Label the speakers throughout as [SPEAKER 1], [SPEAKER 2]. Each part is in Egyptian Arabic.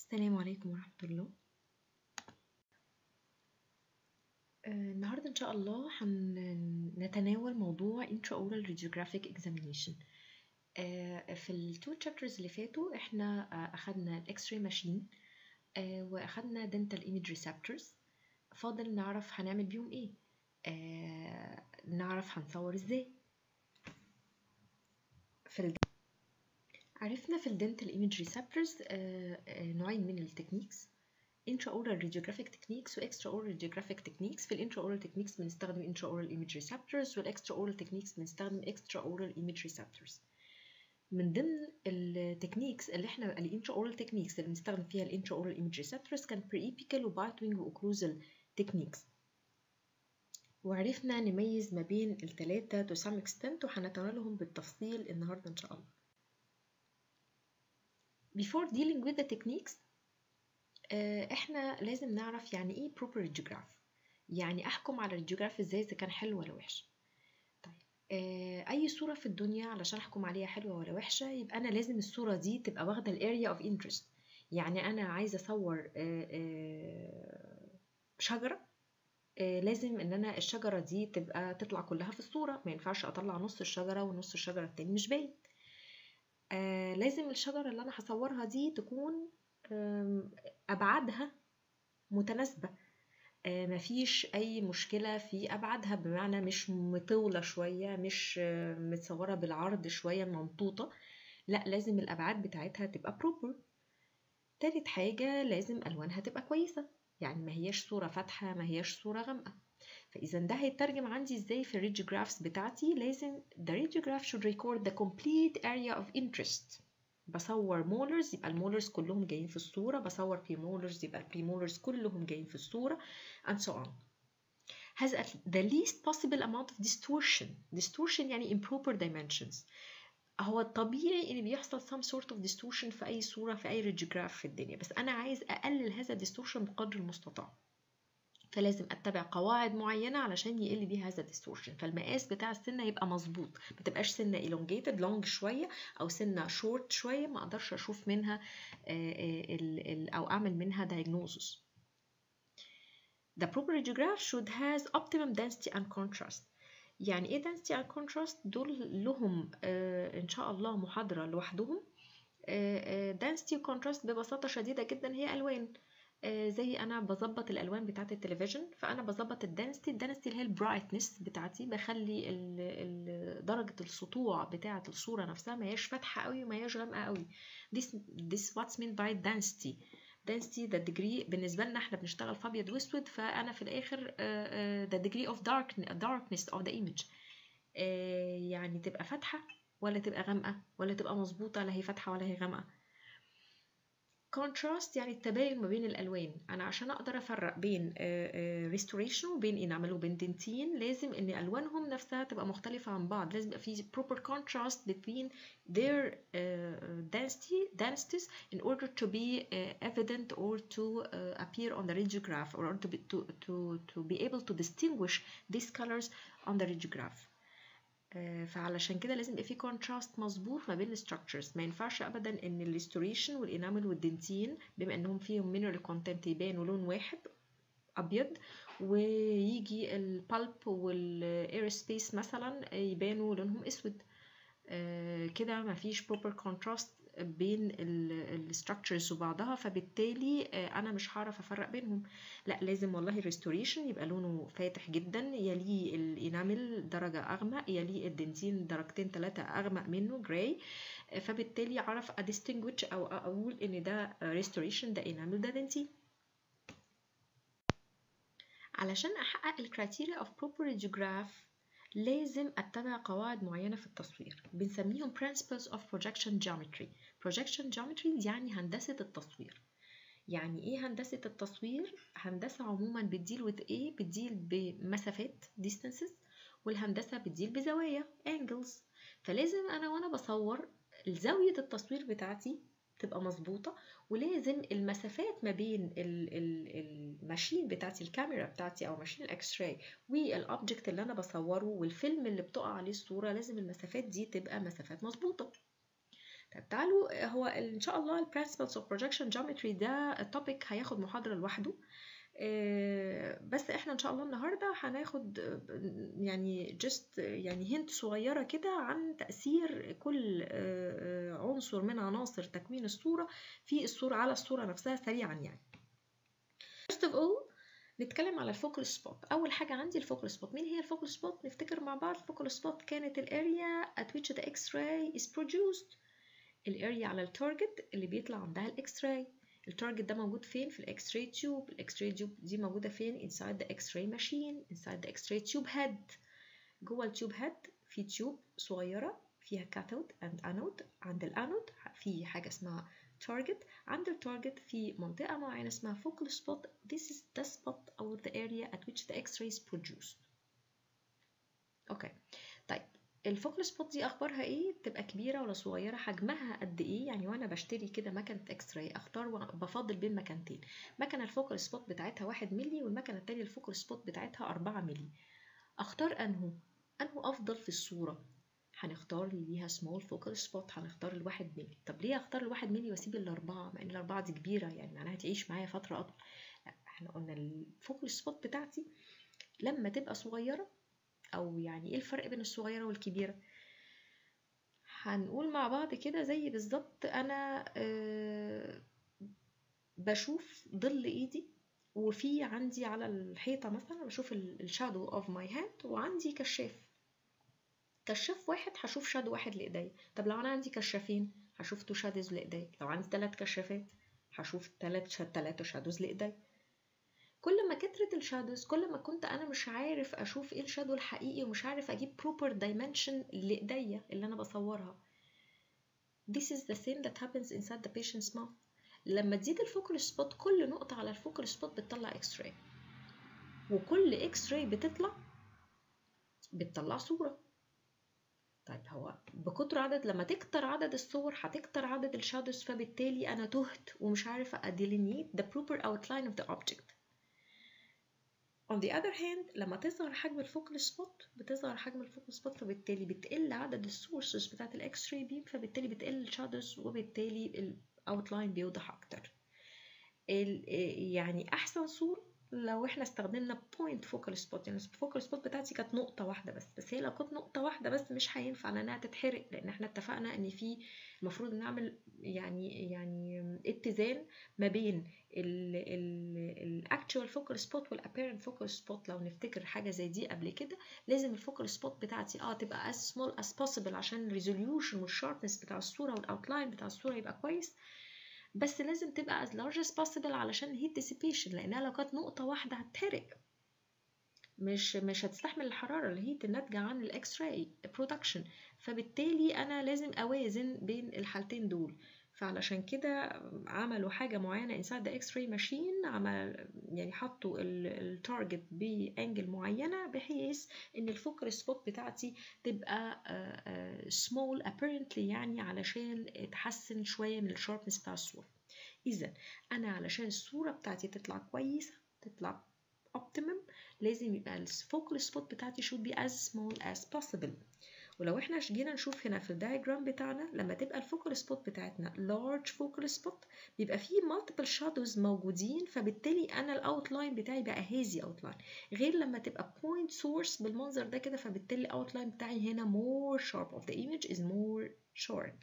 [SPEAKER 1] السلام عليكم ورحمة الله آه، النهاردة إن شاء الله هنتناول موضوع Intraoral Radiographic Examination آه، في التو chapters اللي فاتوا احنا آه، أخدنا الإكس راي ماشين وأخدنا Dental Image Receptors فاضل نعرف هنعمل بيهم ايه آه، نعرف هنصور ازاي في ال... عرفنا في الدنتال ايمج ريسبتورز نوعين من التكنيكس intraoral radiographic techniques و extraoral radiographic techniques في الانتراورال techniques بنستخدم intraoral image receptors والاكستراoral techniques بنستخدم extraoral image receptors من ضمن التكنيكس اللي احنا الانتراورال techniques اللي بنستخدم فيها الانتراورال image receptors كان pre-apical و bite-wing و occlusal techniques وعرفنا نميز ما بين التلاتة to some extent وهنتناولهم بالتفصيل النهاردة إن شاء الله. Before dealing with the techniques آه، احنا لازم نعرف يعني ايه proper radiograph يعني احكم على الراديوجراف ازاي اذا كان حلو ولا وحش طيب آه، اي صورة في الدنيا علشان احكم عليها حلوة ولا وحشة يبقى انا لازم الصورة دي تبقى واخدة الاريا اوف انترست يعني انا عايزة اصور آه، شجرة لازم ان انا الشجرة دي تبقى تطلع كلها في الصورة ما ينفعش اطلع نص الشجرة ونص الشجرة التاني مش باين آه لازم الشجرة اللي أنا هصورها دي تكون أبعادها متناسبة آه مفيش أي مشكلة في أبعادها بمعنى مش مطولة شوية مش آه متصورة بالعرض شوية ممطوطة لا لازم الأبعاد بتاعتها تبقى بروبر تالت حاجة لازم ألوانها تبقى كويسة يعني ما هياش صورة فاتحة ما هياش صورة غامقة فإذا ده هيترجم عندي إزاي في الراديوجرافز بتاعتي لازم the radiograph should record the complete area of interest بصور مولرز يبقى المولرز كلهم جايين في الصورة بصور بريمولرز يبقى البريمولرز كلهم جايين في الصورة and so on has the least possible amount of distortion distortion يعني improper dimensions هو الطبيعي ان بيحصل some sort of distortion في اي صورة في اي راديوجراف في الدنيا بس انا عايز اقلل هذا الديستورشن بقدر المستطاع فلازم اتبع قواعد معينه علشان يقل بيها هذا الديستورشن فالمقاس بتاع السنه يبقى مظبوط ما تبقاش سنه elongated لونج شويه او سنه شورت شويه ما اقدرش اشوف منها ال ال او اعمل منها diagnosis The proper radiograph should has optimum density and contrast يعني ايه density and contrast دول لهم ان شاء الله محاضره لوحدهم density و contrast ببساطه شديده جدا هي الوان زي انا بظبط الالوان بتاعه التلفزيون فانا بظبط الدنسيتي الدنسيتي اللي هي البرايتنس بتاعتي بخلي ال ال درجه السطوع بتاعه الصوره نفسها ما هياش فاتحه قوي وما هياش غامقه قوي this this what's meant by density density the degree بالنسبه لنا احنا بنشتغل في ابيض واسود فانا في الاخر uh, uh, the degree of dark, darkness of the image uh, يعني تبقى فاتحه ولا تبقى غامقه ولا تبقى مظبوطه لا هي فاتحه ولا هي غامقه contrast يعني التباين ما بين الالوان انا عشان اقدر افرق بين restoration وبين انعمل وبين دنتين لازم ان الوانهم نفسها تبقى مختلفه عن بعض لازم يبقى في proper contrast between their uh, density densities in order to be uh, evident or to uh, appear on the radiograph or to be, to, to, to be able to distinguish these colors on the radiograph فعلشان كده لازم يبقى في كونتراست مظبوط ما بين الستراكشرز ما ينفعش ابدا ان الريستوريشن والانامل والدنتين بما انهم فيهم مينرال كونتنت يبانوا لون واحد ابيض ويجي البالب والاير سبيس مثلا يبانوا لونهم اسود كده ما فيش بروبر كونتراست بين الستراكشرز وبعضها فبالتالي انا مش هعرف افرق بينهم لا لازم والله الريستوريشن يبقى لونه فاتح جدا يليه الانامل درجه اغمق يليه الدنتين درجتين ثلاثه اغمق منه جراي فبالتالي اعرف اديستنجوش او اقول ان ده ريستوريشن ده انامل ده دنتين علشان احقق الكرايتيريا اوف بروبر راديوجراف لازم اتبع قواعد معينه في التصوير بنسميهم principles of projection geometry projection geometry يعني هندسه التصوير يعني ايه هندسه التصوير هندسه عموما بتديل with ايه بتديل بمسافات distances والهندسه بتديل بزوايا angles فلازم انا وانا بصور زاويه التصوير بتاعتي تبقى مظبوطه ولازم المسافات ما بين الماشين بتاعتي الكاميرا بتاعتي او ماشين الاكس راي والاوبجكت اللي انا بصوره والفيلم اللي بتقع عليه الصوره لازم المسافات دي تبقى مسافات مظبوطه طب تعالوا هو ان شاء الله ال principles of projection geometry ده topic هياخد محاضرة لوحده آه، بس احنا ان شاء الله النهارده هناخد آه، يعني جست يعني هنت صغيره كده عن تاثير كل آه، عنصر من عناصر تكوين الصوره في الصوره على الصوره نفسها سريعا يعني first of all نتكلم على الفوكال سبوت اول حاجه عندي الفوكال سبوت مين هي الفوكال سبوت نفتكر مع بعض الفوكال سبوت كانت الاريا at which the x-ray is produced الاريا على التارجت اللي بيطلع عندها الاكس راي التارجت ده موجود فين في الاكس راي تيوب الاكس راي تيوب دي موجوده فين inside the x-ray machine inside the x-ray tube head جوه التيوب هيد في تيوب صغيره فيها كاثود اند انود عند الانود في حاجه اسمها target عند التارجت في منطقة معينة اسمها focal spot this is the spot or the area at which the x-ray is produced اوكي طيب الفوكال سبوت دي اخبارها ايه تبقى كبيره ولا صغيره حجمها قد ايه يعني وانا بشتري كده مكنه اكس راي اختار بفضل بين مكانتين مكنه الفوكال سبوت بتاعتها واحد ملي والمكنه التانية الفوكال سبوت بتاعتها أربعة ملي اختار انهو انهو افضل في الصوره هنختار اللي ليها سمول فوكال سبوت هنختار الواحد ملي طب ليه اختار الواحد ملي واسيب الاربعه مع ان الاربعه دي كبيره يعني معناها تعيش معايا فتره اطول لا احنا قلنا الفوكال سبوت بتاعتي لما تبقى صغيره او يعني ايه الفرق بين الصغيره والكبيره هنقول مع بعض كده زي بالظبط انا أه بشوف ظل ايدي وفي عندي على الحيطه مثلا بشوف الشادو اوف ماي هاند وعندي كشاف كشاف واحد هشوف شادو واحد لايديا طب لو انا عندي كشافين هشوف تو شادوز لايديا لو عندي ثلاث كشافات هشوف ثلاث ثلاثه شادوز لايديا كل ما كترت الشادوز كل ما كنت انا مش عارف اشوف ايه الشادو الحقيقي ومش عارف اجيب proper dimension لايديا اللي انا بصورها This is the same that happens inside the patient's mouth لما تزيد الفوكال سبوت كل نقطة على الفوكال سبوت بتطلع اكس راي وكل اكس راي بتطلع بتطلع صورة طيب هو بكتر عدد لما تكتر عدد الصور هتكتر عدد الشادوز فبالتالي انا تهت ومش عارفة اديلينيت the proper outline of the object on the other hand لما تظهر حجم الفوكال سبوت بتظهر حجم الفوكال سبوت فبالتالي بتقل عدد السورسز بتاعت الاكس راي بيم فبالتالي بتقل الشادوز وبالتالي الاوتلاين بيوضح اكتر يعني احسن صورة لو احنا استخدمنا بوينت فوكال سبوت يعني الفوكال سبوت بتاعتي كانت نقطة واحدة بس بس هي لو كانت نقطة واحدة بس مش هينفع لانها تتحرق لان احنا اتفقنا ان في المفروض نعمل يعني يعني اتزان ما بين الاكتشوال فوكال سبوت والابيرنت فوكال سبوت لو نفتكر حاجة زي دي قبل كده لازم الفوكال سبوت بتاعتي اه تبقى as small as possible عشان الريزوليوشن والشاربنس بتاع الصورة والاوتلاين بتاع الصورة يبقى كويس بس لازم تبقى as large as possible علشان heat dissipation لانها لو كانت نقطة واحدة هتحرق مش مش هتستحمل الحرارة الهيت الناتجة عن الاكس راي برودكشن فبالتالي انا لازم اوازن بين الحالتين دول فعلشان كده عملوا حاجة معينة inside the x-ray machine عمل يعني حطوا التارجت بانجل معينة بحيث ان الفوكال سبوت بتاعتي تبقى small apparently يعني علشان تحسن شوية من الشاربنس بتاع الصورة اذا انا علشان الصورة بتاعتي تطلع كويسة تطلع optimum لازم يبقى الفوكال سبوت بتاعتي should be as small as possible ولو احنا جينا نشوف هنا في الدايجرام بتاعنا لما تبقى الفوكال سبوت بتاعتنا large focal spot بيبقى فيه multiple shadows موجودين فبالتالي انا الاوتلاين بتاعي بقى هازي اوتلاين غير لما تبقى point source بالمنظر ده كده فبالتالي الاوتلاين بتاعي هنا more sharp of the image is more sharp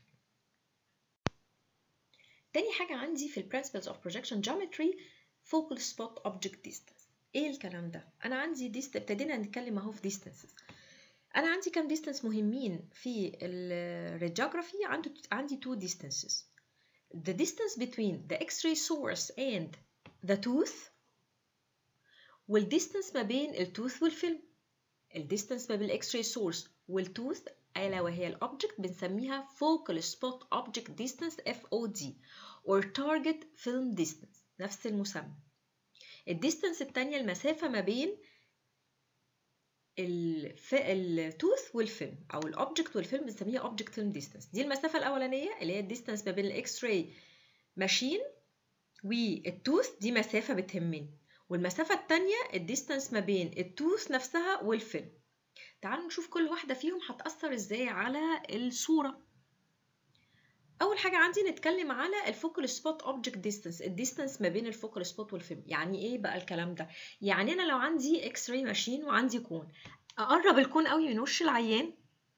[SPEAKER 1] تاني حاجة عندي في ال principles of projection geometry focal spot object distance ايه الكلام ده انا عندي ديست ابتدينا نتكلم اهو في distances انا عندي كام ديستانس مهمين في الراديوجرافي عندي عندي two distances the distance between the x-ray source and the tooth والديستانس ما بين التوث والفيلم الديستانس ما بين الاكس راي سورس والتوث الا وهي الاوبجكت بنسميها focal spot object distance FOD or target film distance نفس المسمى الديستانس التانية المسافة ما بين التوث والفيلم او الاوبجكت والفيلم بنسميها اوبجكت فيلم ديستانس دي المسافه الاولانيه اللي هي الديستانس ما بين الاكس راي ماشين والتوث دي مسافه بتهمني والمسافه الثانيه الديستانس ما بين التوث نفسها والفيلم تعالوا نشوف كل واحده فيهم هتاثر ازاي على الصوره اول حاجه عندي نتكلم على الفوكال سبوت اوبجكت ديستانس الديستانس ما بين الفوكال سبوت والفيلم يعني ايه بقى الكلام ده يعني انا لو عندي اكس راي ماشين وعندي كون اقرب الكون قوي من وش العيان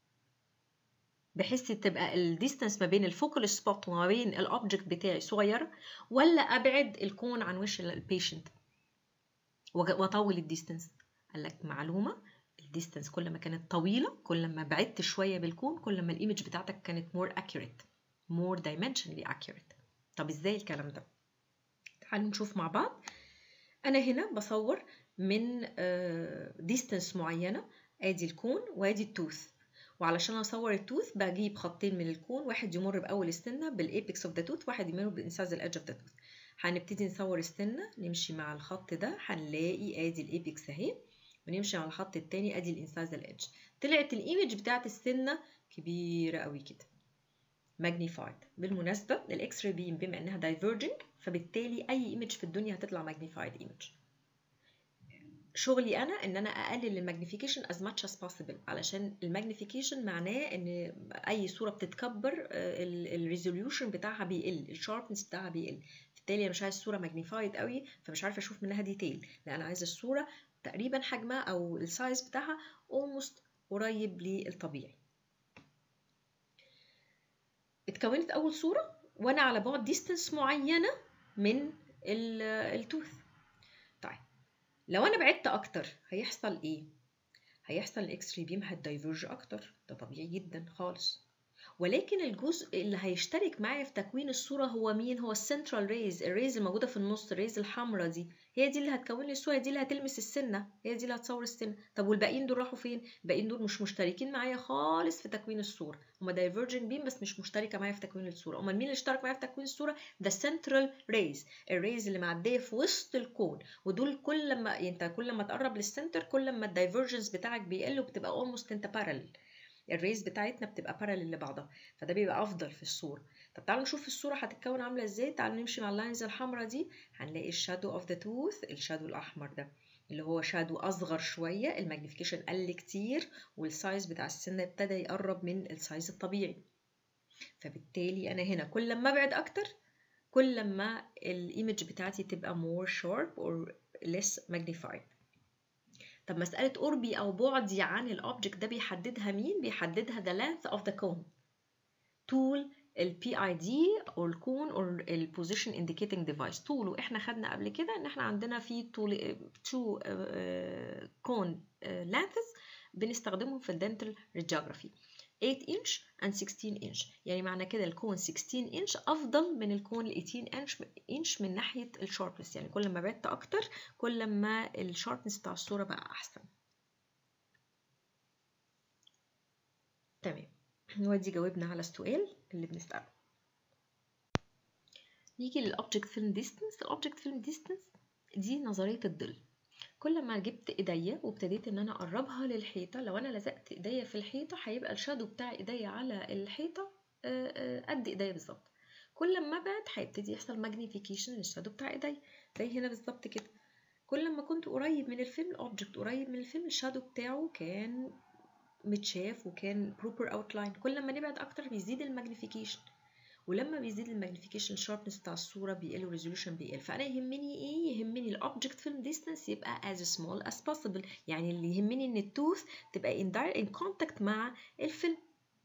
[SPEAKER 1] بحيث تبقى الديستانس ما بين الفوكال سبوت وما بين الاوبجكت بتاعي صغيره ولا ابعد الكون عن وش البيشنت واطول الديستانس قال لك معلومه الديستانس كل ما كانت طويله كل ما بعدت شويه بالكون كل ما الايمج بتاعتك كانت more accurate more dimensionally accurate طب ازاي الكلام ده تعالوا نشوف مع بعض انا هنا بصور من ديستانس معينه ادي الكون وادي التوث وعلشان اصور التوث بجيب خطين من الكون واحد يمر باول السنه بالايبكس اوف ذا توث واحد يمر بانساز الادج اوف ذا توث هنبتدي نصور السنه نمشي مع الخط ده هنلاقي ادي الايبكس اهي ونمشي على الخط التاني ادي الانساز الادج طلعت الايمج بتاعت السنه كبيره قوي كده ماجنيفايد بالمناسبه الاكس راي بيم بما انها دايفرجنج فبالتالي اي ايمج في الدنيا هتطلع ماجنيفايد ايمج شغلي انا ان انا اقلل الماجنيفيكيشن as much as possible علشان الماجنيفيكيشن معناه ان اي صوره بتتكبر الريزوليوشن بتاعها بيقل الشاربنس بتاعها بيقل بالتالي انا مش عايز الصوره ماجنيفايد قوي فمش عارفه اشوف منها ديتيل لا انا عايزه الصوره تقريبا حجمها او السايز بتاعها almost قريب للطبيعي اتكونت اول صوره وانا على بعد ديستنس معينه من التوث طيب لو انا بعدت اكتر هيحصل ايه هيحصل الاكس راي بيم هتدايفرج اكتر ده طبيعي جدا خالص ولكن الجزء اللي هيشترك معايا في تكوين الصوره هو مين هو السنترال ريز الريز الموجوده في النص الريز الحمراء دي هي دي اللي هتكون لي الصوره دي اللي هتلمس السنه هي دي اللي هتصور السنه طب والباقيين دول راحوا فين الباقيين دول مش مشتركين معايا خالص في تكوين الصوره هما دايفرجن بيم بس مش مشتركه معايا في تكوين الصوره امال مين اللي اشترك معايا في تكوين الصوره ده السنترال ريز الريز اللي معديه في وسط الكون ودول كل ما انت كل ما تقرب للسنتر كل ما الدايفرجنس بتاعك بيقل وبتبقى اولموست انت بارل الريز بتاعتنا بتبقى بارالل لبعضها فده بيبقى افضل في الصوره طب تعالوا نشوف الصوره هتتكون عامله ازاي تعالوا نمشي مع اللاينز الحمراء دي هنلاقي الشادو اوف ذا توث الشادو الاحمر ده اللي هو شادو اصغر شويه الماجنيفيكيشن قل كتير والسايز بتاع السنه ابتدى يقرب من السايز الطبيعي فبالتالي انا هنا كل ما ابعد اكتر كل ما الايمج بتاعتي تبقى more sharp or less magnified طب مسألة قربي أو بعدي عن الأوبجكت ده بيحددها مين؟ بيحددها the length of the cone طول ال PID أو الكون أو ال position indicating device طوله إحنا خدنا قبل كده إن إحنا عندنا في طول two uh, cone uh, lengths بنستخدمهم في الدنتال radiography 8 انش and 16 انش يعني معنى كده الكون 16 انش افضل من الكون ال 18 انش انش من ناحيه الشاربنس يعني كل ما بعدت اكتر كل ما الشاربنس بتاع الصوره بقى احسن تمام ودي جاوبنا على السؤال اللي بنساله نيجي للاوبجكت فيلم ديستنس الاوبجكت فيلم ديستنس دي نظريه الظل كل ما جبت ايديا وابتديت ان انا اقربها للحيطه لو انا لزقت ايديا في الحيطه هيبقى الشادو بتاع ايديا على الحيطه قد ايديا بالظبط كل ما ابعد هيبتدي يحصل ماجنيفيكيشن للشادو بتاع ايديا زي هنا بالظبط كده كل ما كنت قريب من الفيلم الاوبجكت قريب من الفيلم الشادو بتاعه كان متشاف وكان بروبر اوتلاين كل ما نبعد اكتر بيزيد الماجنيفيكيشن ولما بيزيد الماجنيفيكيشن شاربنس بتاع الصوره بيقل والريزولوشن بيقل فانا يهمني ايه يهمني الاوبجكت فيلم ديستانس يبقى as small as possible يعني اللي يهمني ان التوث تبقى in direct in contact مع الفيلم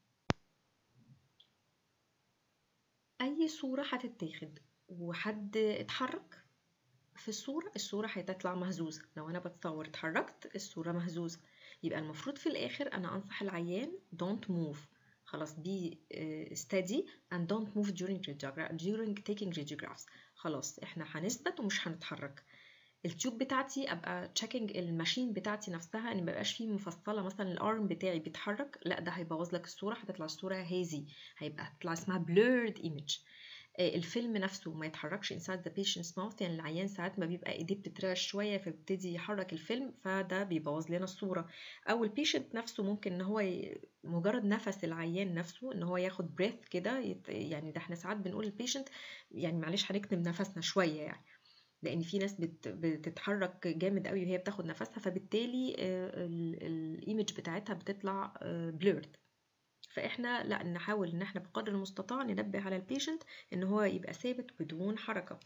[SPEAKER 1] اي صوره هتتاخد وحد اتحرك في الصورة الصورة هتطلع مهزوزة لو أنا بتصور اتحركت الصورة مهزوزة يبقى المفروض في الآخر أنا أنصح العيان don't move خلاص be uh, steady and don't move during during taking radiographs خلاص احنا هنثبت ومش هنتحرك التيوب بتاعتي ابقى تشيكينج الماشين بتاعتي نفسها ان مبقاش فيه مفصله مثلا الارم بتاعي بيتحرك لا ده هيبوظ لك الصوره هتطلع الصوره هيزي هيبقى هتطلع اسمها blurred image الفيلم نفسه ما يتحركش inside the patient's mouth يعني العيان ساعات ما بيبقى ايديه بتترعش شويه فبيبتدي يحرك الفيلم فده بيبوظ لنا الصوره او البيشنت نفسه ممكن ان هو ي... مجرد نفس العيان نفسه ان هو ياخد بريث كده يت... يعني ده احنا ساعات بنقول البيشنت يعني معلش هنكتم نفسنا شويه يعني لان في ناس بت... بتتحرك جامد قوي وهي بتاخد نفسها فبالتالي الايمج بتاعتها بتطلع بليرد فاحنا لا نحاول ان احنا بقدر المستطاع ننبه على البيشنت ان هو يبقى ثابت بدون حركه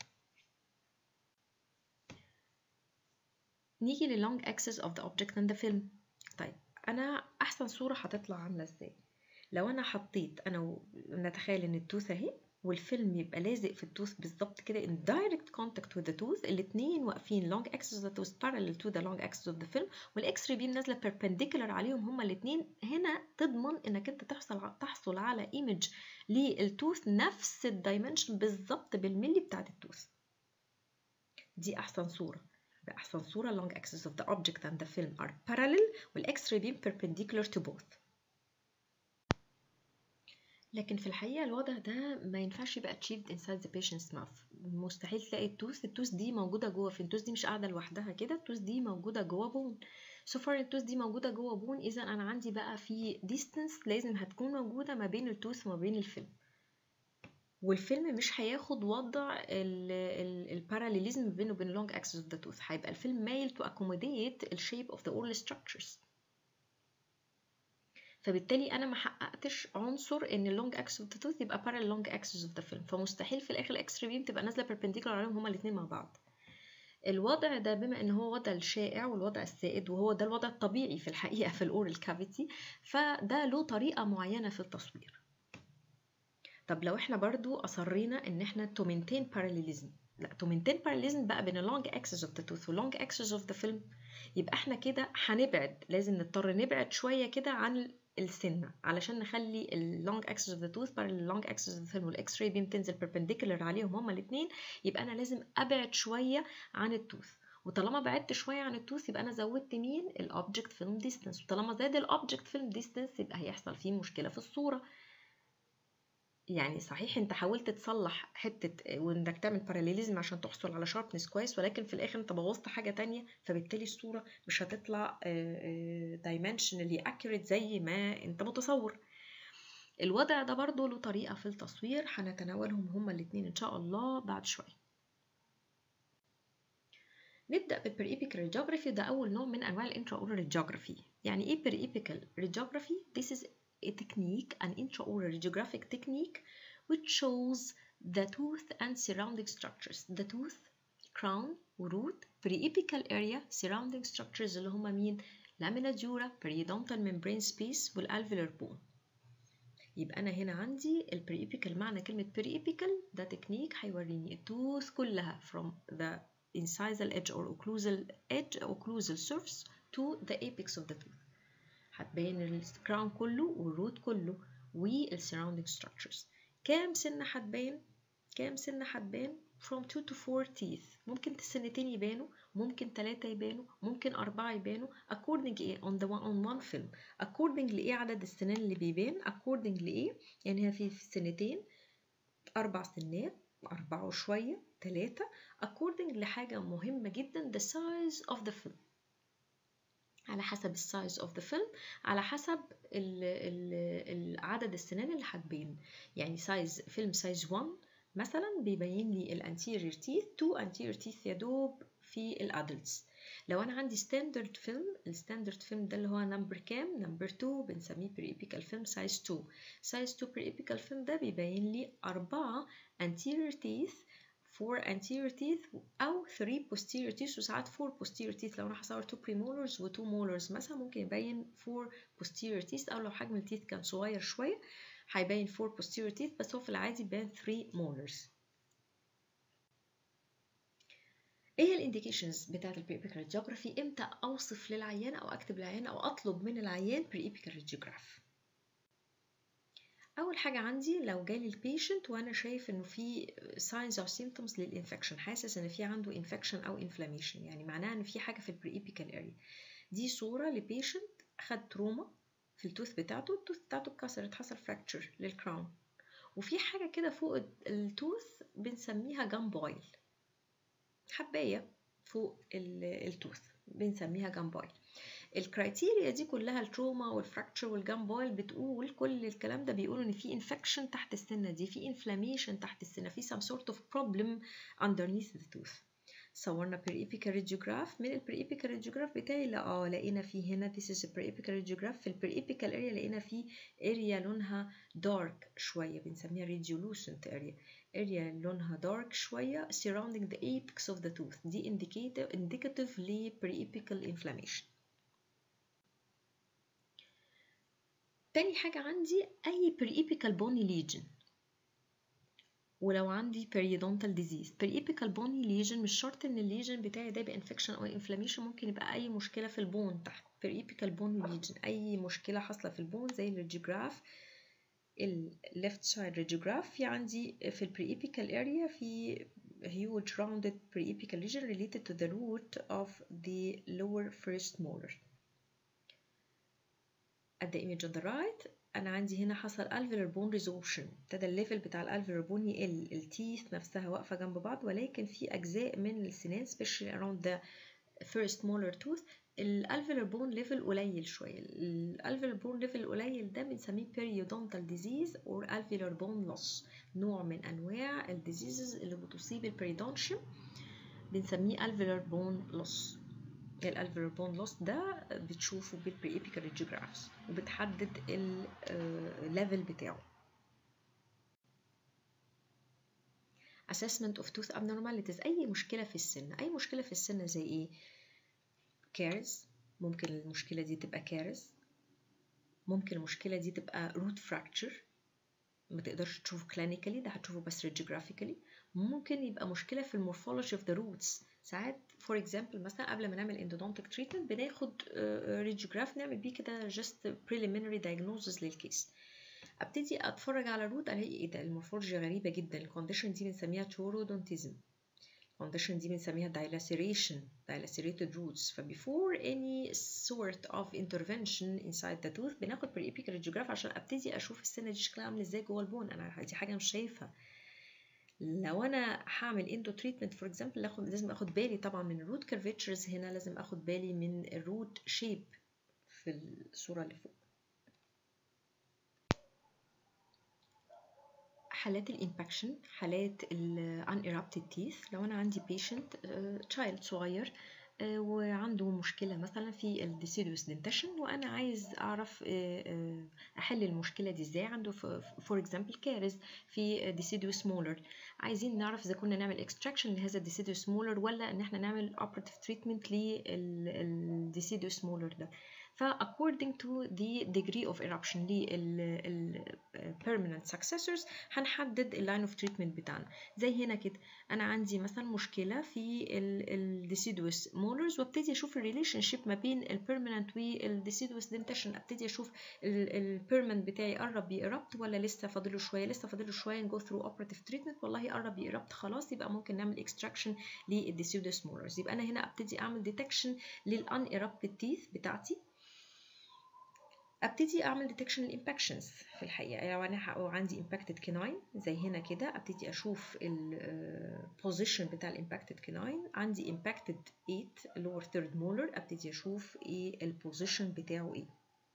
[SPEAKER 1] نيجي للونج اكسس اوف ذا اوبجكت ان ذا فيلم طيب انا احسن صوره هتطلع عامله ازاي لو انا حطيت انا و... نتخيل ان التوث اهي والفيلم يبقى لازق في التوث بالظبط كده in direct contact with the tooth الاثنين واقفين long axis of the tooth parallel to the long axis of the film والاكس راي بيم نازله perpendicular عليهم هما الاثنين هنا تضمن انك انت تحصل تحصل على ايمج للتوث نفس الدايمنشن بالظبط بالملي بتاعت التوث دي احسن صوره بأحسن صورة long axis of the object and the film are parallel والإكس راي beam perpendicular to both لكن في الحقيقة الوضع ده ما ينفعش يبقى achieved inside the patient's mouth مستحيل تلاقي التوث التوث دي موجودة جوه في التوث دي مش قاعدة لوحدها كده التوث دي موجودة جوه بون so far التوث دي موجودة جوه بون إذا أنا عندي بقى في distance لازم هتكون موجودة ما بين التوث وما بين الفيلم والفيلم مش هياخد وضع الباراليليزم بينه وبين اللونج اكسس اوف ذا توث هيبقى الفيلم مايل تو accommodate الشيب اوف ذا اورال structures فبالتالي انا ما حققتش عنصر ان اللونج اكسس اوف ذا توث يبقى بارال لونج اكسس اوف ذا فيلم فمستحيل في الاخر الاكس راي تبقى نازله perpendicular عليهم هما الاثنين مع بعض الوضع ده بما ان هو وضع الشائع والوضع السائد وهو ده الوضع الطبيعي في الحقيقه في الاورال كافيتي فده له طريقه معينه في التصوير طب لو احنا برضو اصرينا ان احنا تو مينتين باراليليزم لا تو مينتين باراليليزم بقى بين اللونج اكسس اوف ذا توث واللونج اكسس اوف ذا فيلم يبقى احنا كده هنبعد لازم نضطر نبعد شويه كده عن السنه علشان نخلي اللونج اكسس اوف ذا توث باراليل اللونج اكسس اوف ذا فيلم والاكس راي بيم تنزل بيربنديكولار عليهم هما الاثنين يبقى انا لازم ابعد شويه عن التوث وطالما بعدت شويه عن التوث يبقى انا زودت مين الاوبجكت فيلم ديستانس وطالما زاد الاوبجكت فيلم ديستانس يبقى هيحصل فيه مشكله في الصوره يعني صحيح انت حاولت تصلح حتة وانك تعمل باراليليزم عشان تحصل على شاربنس كويس ولكن في الاخر انت بوظت حاجة تانية فبالتالي الصورة مش هتطلع دايمنشنالي اكيوريت زي ما انت متصور الوضع ده برضو له طريقة في التصوير هنتناولهم هما الاتنين ان شاء الله بعد شوية نبدأ بالبريبيكال ريجيوغرافي ده أول نوع من أنواع الانترا أورال ريجيوغرافي يعني إيه بريبيكال ريجيوغرافي؟ This is a technique, an intraoral radiographic technique, which shows the tooth and surrounding structures. The tooth, crown, root, periapical area, surrounding structures اللي هما مين؟ lamina dura, periodontal membrane space والalveolar bone. يبقى أنا هنا عندي البريبيكال معنى كلمة بريبيكال ده تكنيك هيوريني التوث كلها from the incisal edge or occlusal edge occlusal surface to the apex of the tooth. هتبين الكراون كله والروت كله والسراوندينج structures كام سنة هتبان كام سنة هتبان from 2 to 4 teeth ممكن السنتين يبانوا ممكن ثلاثة يبانوا ممكن أربعة يبانوا according إيه on the one on one film according لإيه عدد السنان اللي بيبان according لإيه يعني هي في سنتين أربع سنات أربعة وشوية ثلاثة according لحاجة مهمة جدا the size of the film على حسب السايز اوف ذا فيلم على حسب ال ال عدد السنان اللي هتبين يعني سايز فيلم سايز 1 مثلا بيبين لي الانتيريور تيث 2 انتيريور تيث يا دوب في الادلتس لو انا عندي ستاندرد فيلم الستاندرد فيلم ده اللي هو نمبر كام نمبر 2 بنسميه بريبيكال فيلم سايز 2 سايز 2 بريبيكال فيلم ده بيبين لي أربعة anterior teeth 4 anterior teeth أو 3 posterior teeth وساعات 4 posterior teeth لو أنا هصور 2 premolars و 2 molars مثلا ممكن يبين 4 posterior teeth أو لو حجم التيث كان صغير شوية هيبين 4 posterior teeth بس هو في العادي بيبين 3 molars ايه الانديكيشنز بتاعت البريبيكال راديوجرافي امتى اوصف للعيان او اكتب للعيان او اطلب من العيان بريبيكال راديوجراف اول حاجه عندي لو جالي البيشنت وانا شايف انه في signs or symptoms للانفكشن حاسس ان في عنده انفكشن او انفلاميشن يعني معناها ان في حاجه في البريبيكال اريا دي صوره لبيشنت خد تروما في التوث بتاعته التوث بتاعته اتكسرت حصل فراكتشر للكراون وفي حاجه كده فوق التوث بنسميها جام بويل حبايه فوق التوث بنسميها جام بويل الكرايتيريا دي كلها التروما والفراكتشر والجامبويل بتقول كل الكلام ده بيقولوا ان في انفكشن تحت السنه دي في انفلاميشن تحت السنه في some sort of problem underneath the tooth صورنا periapical radiograph من periapical radiograph بتاعي لا اه لقينا فيه هنا this is a periapical radiograph في periapical area لقينا فيه area لونها dark شوية بنسميها radiolucent area area لونها dark شوية surrounding the apex of the tooth دي indicative indicative ل periapical inflammation تاني حاجة عندي أي periapical bony lesion ولو عندي periodontal disease periapical bony lesion مش شرط ان الليجن بتاعي ده يبقى infection او inflammation ممكن يبقى اي مشكله في البون تحت periapical bony lesion اي مشكله حاصله في البون زي الراديوجراف ال left side radiograph في عندي في ال periapical area في huge rounded periapical lesion related to the root of the lower first molar at the image on the right انا عندي هنا حصل alveolar bone resorption ابتدى الليفل بتاع الالفيولار بون يقل التيث نفسها واقفه جنب بعض ولكن في اجزاء من السنان especially around the first molar tooth الالفيولار بون ليفل قليل شويه الالفيولار بون ليفل قليل ده بنسميه periodontal disease or alveolar bone loss نوع من انواع الديزيزز اللي بتصيب البريدونشيوم بنسميه alveolar bone loss الالفيولار بون لوس ده بتشوفه بالبريبيكال راديوجرافز وبتحدد الليفل بتاعه assessment of tooth abnormalities اي مشكله في السن اي مشكله في السن زي ايه كارز ممكن المشكله دي تبقى كارز ممكن المشكله دي تبقى root fracture ما تقدرش تشوفه كلينيكالي ده هتشوفه بس راديوجرافيكالي ممكن يبقى مشكله في المورفولوجي اوف ذا روتس ساعات فور اكزامبل مثلا قبل ما نعمل اندودونتيك تريتمنت بناخد راديوجراف نعمل بيه كده جاست بريليمينري دايجنوزز للكيس ابتدي اتفرج على الروت الاقي ايه ده المورفولوجي غريبه جدا الكونديشن دي بنسميها تورودونتيزم الكونديشن دي بنسميها dilaceration dilaceраted roots ف before any sort of intervention inside the tooth بناخد periapical radiograph عشان ابتدي اشوف السنه دي شكلها عامل ازاي جوه البون انا دي حاجه مش شايفها لو انا هعمل اندو تريتمنت فور اكزامبل لازم اخد بالي طبعا من الروت كيرفيتشرز هنا لازم اخد بالي من الروت شيب في الصوره اللي فوق حالات الامباكشن حالات ال unerupted teeth لو انا عندي patient تشايلد صغير وعنده مشكلة مثلا في الديسيدوس دنتشن وأنا عايز أعرف أحل المشكلة دي إزاي عنده فور إكزامبل كارز في ديسيدوس مولر عايزين نعرف إذا كنا نعمل اكستراكشن لهذا الديسيدوس مولر ولا إن إحنا نعمل اوبراتيف تريتمنت للديسيدوس مولر ده ف according to the degree of eruption لل permanent successors هنحدد ال line of treatment بتاعنا زي هنا كده أنا عندي مثلا مشكلة في ال deciduous molars وابتدي أشوف ال relationship ما بين ال permanent وال deciduous dentition ابتدي أشوف ال permanent بتاعي قرب يقربت ولا لسه فاضله شوية لسه فاضله شوية go through operative treatment والله قرب يقربت خلاص يبقى ممكن نعمل extraction لل deciduous molars يبقى أنا هنا ابتدي أعمل detection لل unerupted teeth بتاعتي ابتدي اعمل ديتكشن الامباكشنز في الحقيقه لو انا عندي امباكتد كيناين زي هنا كده ابتدي اشوف البوزيشن بتاع الامباكتد كيناين عندي امباكتد 8 lower third molar ابتدي اشوف ايه البوزيشن بتاعه ايه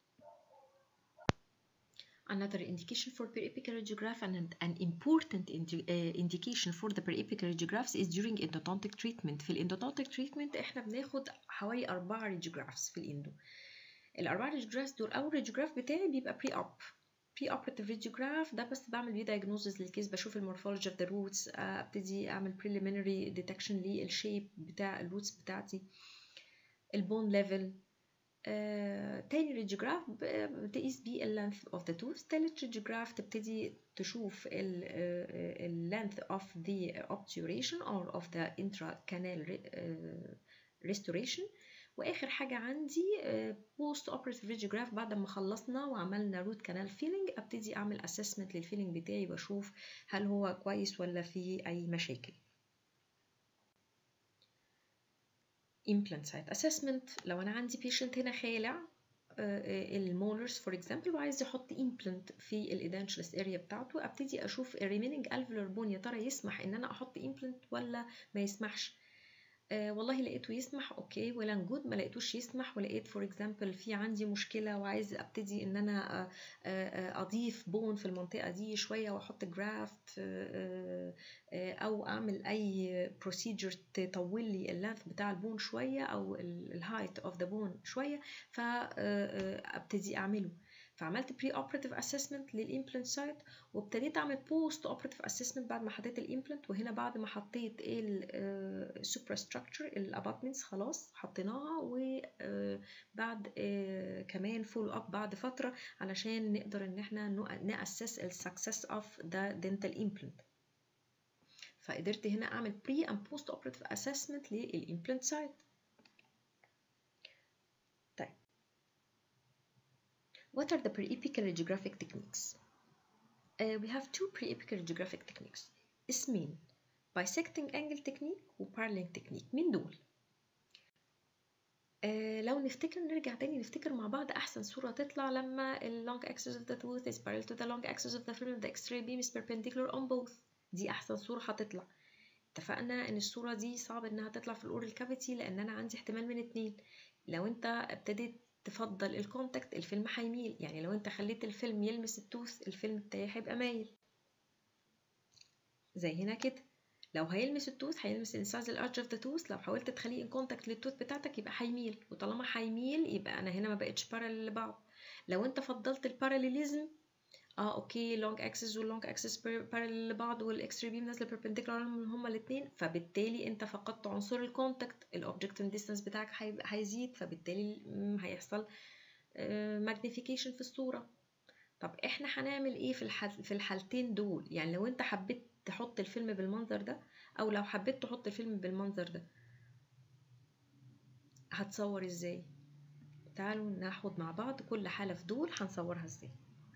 [SPEAKER 1] Another indication for periapical radiograph and an important indi uh, indication for the periapical radiographs is during endodontic treatment. في الاندودونتيك treatment احنا بناخد حوالي أربعة radiographs في الاندو. الأربعة راديوجراف دول أول راديوجراف بتاعي بيبقى بري أوب بري اوبراتيف راديوجراف ده بس بعمل بيه دايجنوزز للكيس بشوف المورفولوجي اوف ذا روتس ابتدي اعمل بريليمينري ديتكشن للشيب بتاع الروتس بتاعتي البون ليفل آه، تاني راديوجراف بتقيس بيه اللينث اوف ذا توث تالت راديوجراف تبتدي تشوف اللينث اوف ذا obturation or of the intracanal restoration واخر حاجه عندي بوست اوبراتيف راديوجراف بعد ما خلصنا وعملنا روت كانال فيلينج ابتدي اعمل اسسمنت للفيلينج بتاعي واشوف هل هو كويس ولا في اي مشاكل implant site assessment لو انا عندي patient هنا خالع المولرز فور اكزامبل وعايز يحط implant في الادانشلس اريا بتاعته ابتدي اشوف الريميننج alveolar bone يا ترى يسمح ان انا احط implant ولا ما يسمحش آه والله لقيته يسمح اوكي ولا جود ما لقيتوش يسمح ولقيت فور اكزامبل في عندي مشكله وعايز ابتدي ان انا آه آه اضيف بون في المنطقه دي شويه واحط جرافت او اعمل اي بروسيجر تطول لي اللانث بتاع البون شويه او الهايت اوف ذا بون شويه فابتدي اعمله فعملت بري اوبراتيف اسسمنت للامبلانت سايت وابتديت اعمل بوست اوبراتيف اسسمنت بعد ما حطيت الامبلانت وهنا بعد ما حطيت السوبر ستراكشر الاباتمنتس خلاص حطيناها وبعد كمان فولو اب بعد فتره علشان نقدر ان احنا ناسس السكسس اوف ذا دنتال امبلانت فقدرت هنا اعمل بري اند بوست اوبراتيف اسسمنت للامبلانت سايت What are the pre-epical radiographic techniques? Uh, we have two pre-epical radiographic techniques اسمين bisecting angle technique و paralleling technique مين دول؟ آه لو نفتكر نرجع تاني نفتكر مع بعض أحسن صورة تطلع لما ال long axis of the tooth is parallel to the long axis of the film the x-ray beam is perpendicular on both دي أحسن صورة هتطلع اتفقنا إن الصورة دي صعب إنها تطلع في الأورال كافيتي لأن أنا عندي احتمال من اتنين لو أنت ابتديت تفضل الكونتاكت الفيلم هيميل يعني لو انت خليت الفيلم يلمس التوث الفيلم بتاعي هيبقى مايل زي هنا كده لو هيلمس التوث هيلمس انسايز الارش اوف ذا توث لو حاولت تخليه ان كونتاكت للتوث بتاعتك يبقى هيميل وطالما هيميل يبقى انا هنا ما بقتش بارالل لبعض لو انت فضلت الباراليليزم اه اوكي لونج اكسس واللونج اكسس بارالل لبعض والاكس راي بيم نازله بيربنديكولار هما الاثنين فبالتالي انت فقدت عنصر الكونتاكت الاوبجكت ديستانس بتاعك هيزيد فبالتالي هيحصل ماجنيفيكيشن في الصوره طب احنا هنعمل ايه في الحال في الحالتين دول يعني لو انت حبيت تحط الفيلم بالمنظر ده او لو حبيت تحط الفيلم بالمنظر ده هتصور ازاي تعالوا ناخد مع بعض كل حاله في دول هنصورها ازاي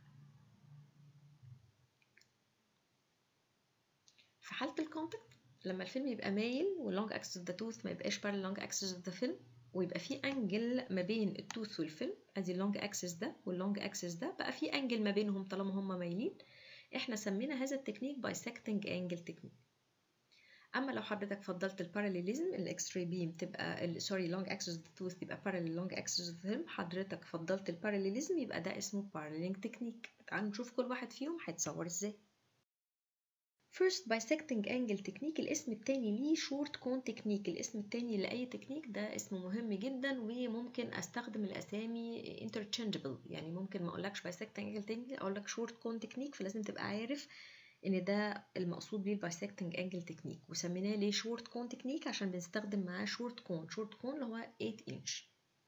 [SPEAKER 1] في حاله الكونتاكت لما الفيلم يبقى مايل واللونج اكسس اوف ذا توث ما يبقاش بارل لونج اكسس اوف ذا فيلم ويبقى في انجل ما بين التوث والفيلم ادي اللونج اكسس ده واللونج اكسس ده بقى في انجل ما بينهم طالما هما مايلين احنا سمينا هذا التكنيك بايسكتنج انجل تكنيك اما لو حضرتك فضلت الباراليليزم الاكس راي بيم تبقى سوري لونج اكسس اوف ذا توث تبقى باراليل لونج اكسس اوف ذا فيلم حضرتك فضلت الباراليليزم يبقى ده اسمه باراليلينج تكنيك تعالوا نشوف كل واحد فيهم هيتصور ازاي First bisecting angle technique الاسم التاني ليه short cone technique الاسم التاني لأي تكنيك ده اسمه مهم جدا وممكن استخدم الأسامي interchangeable يعني ممكن ما أقولكش bisecting angle technique أقولك short cone technique فلازم تبقى عارف إن ده المقصود بيه bisecting angle technique وسميناه ليه short cone technique عشان بنستخدم معاه short cone short cone اللي هو 8 inch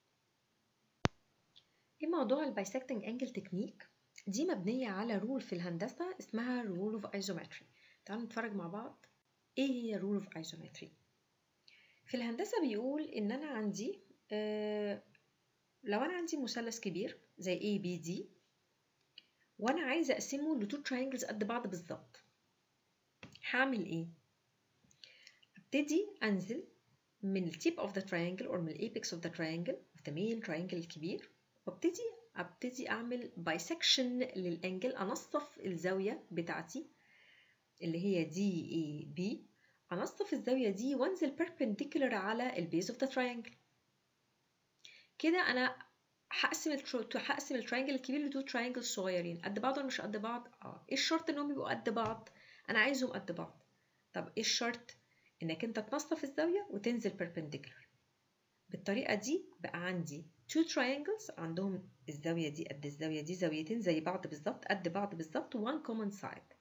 [SPEAKER 1] ايه موضوع البايسكتنج انجل تكنيك دي مبنية على رول في الهندسة اسمها رول اوف ايزومتري تعالوا نتفرج مع بعض ايه هي رول اوف ايزومتري في الهندسه بيقول ان انا عندي آه لو انا عندي مثلث كبير زي A B D وانا عايزه اقسمه لتو تراينجلز قد بعض بالظبط هعمل ايه ابتدي انزل من التيب اوف ذا تراينجل او من الايبكس اوف ذا تراينجل اوف ذا مين تراينجل الكبير وابتدي ابتدي اعمل بايسكشن للانجل انصف الزاويه بتاعتي اللي هي دي اي بي انصف الزاويه دي وانزل perpendicular على البيز اوف ذا تراينجل كده انا هقسم هقسم التراينجل الكبير لتو تراينجل صغيرين قد بعض ولا مش قد بعض اه ايه الشرط انهم يبقوا قد بعض انا عايزهم قد بعض طب ايه الشرط انك انت تنصف الزاويه وتنزل perpendicular بالطريقه دي بقى عندي two triangles عندهم الزاويه دي قد الزاويه دي زاويتين زي بعض بالظبط قد بعض بالظبط one common side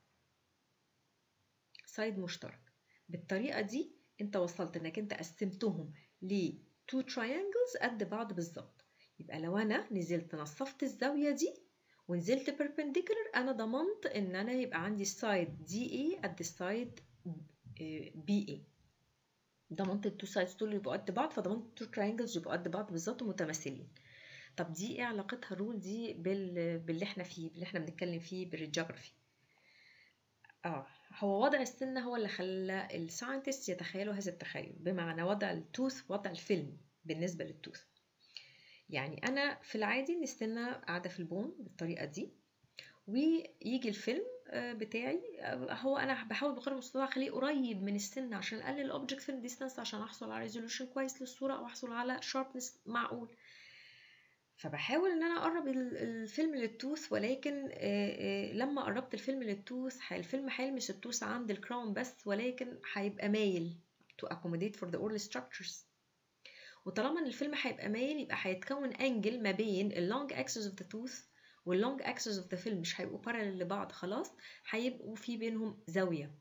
[SPEAKER 1] سايد مشترك بالطريقة دي انت وصلت انك انت قسمتهم ل two triangles قد بعض بالظبط يبقى لو انا نزلت نصفت الزاوية دي ونزلت perpendicular انا ضمنت ان انا يبقى عندي السايد دي اي قد السايد بي اي ضمنت التو سايدز دول يبقوا قد بعض فضمنت التو تراينجلز يبقوا قد بعض بالظبط ومتماثلين طب دي ايه علاقتها الرول دي بال... باللي احنا فيه باللي احنا بنتكلم فيه بالجيوغرافي اه هو وضع السنة هو اللي خلى الساينتست يتخيلوا هذا التخيل بمعنى وضع التوث وضع الفيلم بالنسبة للتوث يعني أنا في العادي إن السنة قاعدة في البون بالطريقة دي ويجي الفيلم بتاعي هو انا بحاول بقدر المستطاع اخليه قريب من السن عشان اقلل الاوبجكت فيلم ديستانس عشان احصل على ريزولوشن كويس للصوره او احصل على شاربنس معقول فبحاول ان انا اقرب الفيلم للتوث ولكن لما قربت الفيلم للتوث الفيلم هيلمس التوث عند الكراون بس ولكن هيبقى مايل to accommodate for the oral structures وطالما ان الفيلم هيبقى مايل يبقى هيتكون انجل ما بين اللونج اكسس اوف ذا توث واللونج اكسس اوف ذا فيلم مش هيبقوا بارالل لبعض خلاص هيبقوا في بينهم زاويه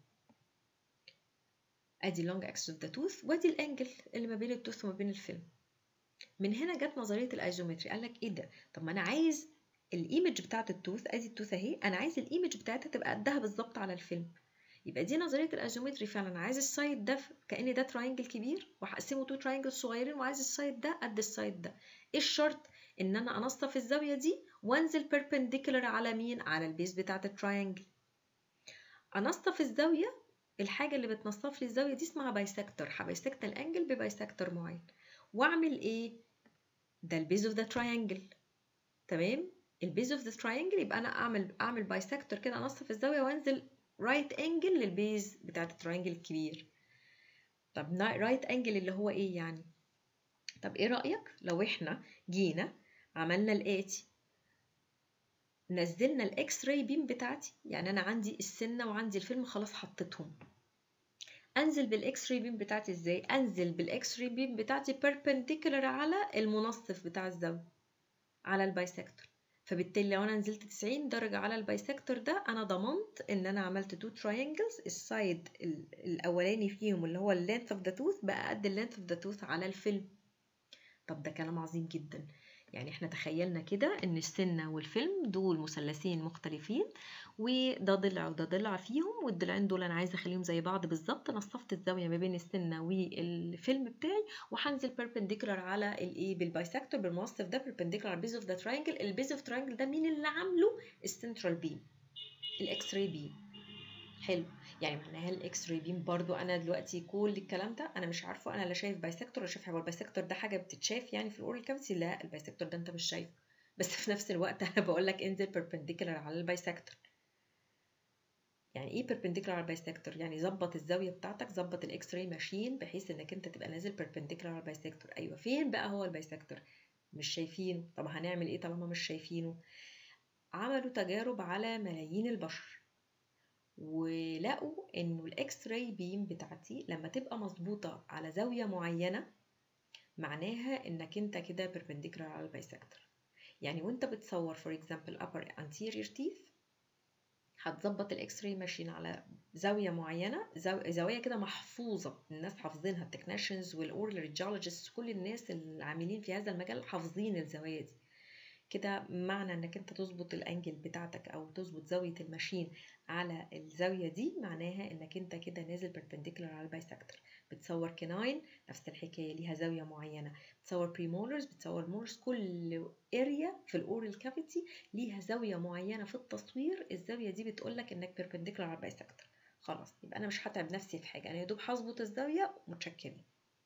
[SPEAKER 1] ادي اللونج اكسس اوف ذا توث وادي الانجل اللي ما بين التوث وما بين الفيلم من هنا جت نظريه الايزومتري قال لك ايه ده طب ما انا عايز الايمج بتاعت التوث ادي التوث اهي انا عايز الايمج بتاعتها تبقى قدها بالظبط على الفيلم يبقى دي نظريه الايزومتري فعلا عايز السايد ده كان ده تراينجل كبير وهقسمه تو تراينجل صغيرين وعايز السايد ده قد السايد ده ايه الشرط ان انا انصف الزاويه دي وانزل بيربنديكولار على مين على البيز بتاعه التراينجل انصف الزاويه الحاجه اللي بتنصف لي الزاويه دي اسمها بايسكتور هبايسكت الانجل ببايسكتور معين واعمل ايه ده البيز اوف ذا تراينجل تمام البيز اوف ذا تراينجل يبقى انا اعمل اعمل بايسكتور كده انصف الزاويه وانزل رايت انجل للبيز بتاعت التراينجل الكبير طب رايت انجل اللي هو ايه يعني طب ايه رايك لو احنا جينا عملنا الاتي نزلنا الاكس راي بيم بتاعتي يعني انا عندي السنه وعندي الفيلم خلاص حطيتهم انزل بالاكس راي بيم بتاعتي ازاي انزل بالاكس راي بيم بتاعتي بيربنديكولار على المنصف بتاع الزاويه على البايسكتور فبالتالي لو انا نزلت 90 درجه على البايسكتور ده انا ضمنت ان انا عملت تو تراينجلز السايد الاولاني فيهم اللي هو اللينث اوف ذا توث بقى قد اللينث اوف ذا توث على الفيلم طب ده كلام عظيم جدا يعني احنا تخيلنا كده ان السنة والفيلم دول مثلثين مختلفين وده ضلع وده ضلع فيهم والضلعين دول انا عايزه اخليهم زي بعض بالظبط نصفت الزاويه ما بين السنه والفيلم بتاعي وهنزل بيربنديكولار على الايه بالبايسكتور بالموصف ده بيربنديكولار بيز اوف ذا تراينجل البيز اوف تراينجل ده مين اللي عامله السنترال بيم الاكس راي بيم حلو يعني معناها الاكس راي بيم برضو انا دلوقتي كل الكلام ده انا مش عارفه انا لا شايف بايسكتور ولا شايف هو البايسكتور ده حاجه بتتشاف يعني في الاورال كافيتي لا البايسكتور ده انت مش شايفه بس في نفس الوقت انا بقول لك انزل بيربنديكولار على البايسكتور يعني ايه بيربنديكولار على البايسكتور يعني ظبط الزاويه بتاعتك ظبط الاكس راي ماشين بحيث انك انت تبقى نازل بيربنديكولار على البايسكتور ايوه فين بقى هو البايسكتور مش شايفينه طب هنعمل ايه طالما مش شايفينه عملوا تجارب على ملايين البشر ولقوا انه الاكس راي بيم بتاعتي لما تبقى مظبوطه على زاويه معينه معناها انك انت كده بيربنديكولار على البايسكتور يعني وانت بتصور فور اكزامبل upper anterior teeth هتظبط الاكس راي ماشين على زاويه معينه زاو... زاويه كده محفوظه الناس حافظينها التكنيشنز والاورال ريديولوجيست كل الناس العاملين في هذا المجال حافظين الزوايا دي كده معنى انك انت تظبط الانجل بتاعتك او تظبط زاويه الماشين على الزاويه دي معناها انك انت كده نازل بيربنديكولار على البايسكتور بتصور كناين نفس الحكايه ليها زاويه معينه بتصور بريمولرز بتصور مولرز كل اريا في الاورال كافيتي ليها زاويه معينه في التصوير الزاويه دي بتقول لك انك بيربنديكولار على البايسكتور خلاص يبقى انا مش هتعب نفسي في حاجه انا يا دوب هظبط الزاويه متشكرين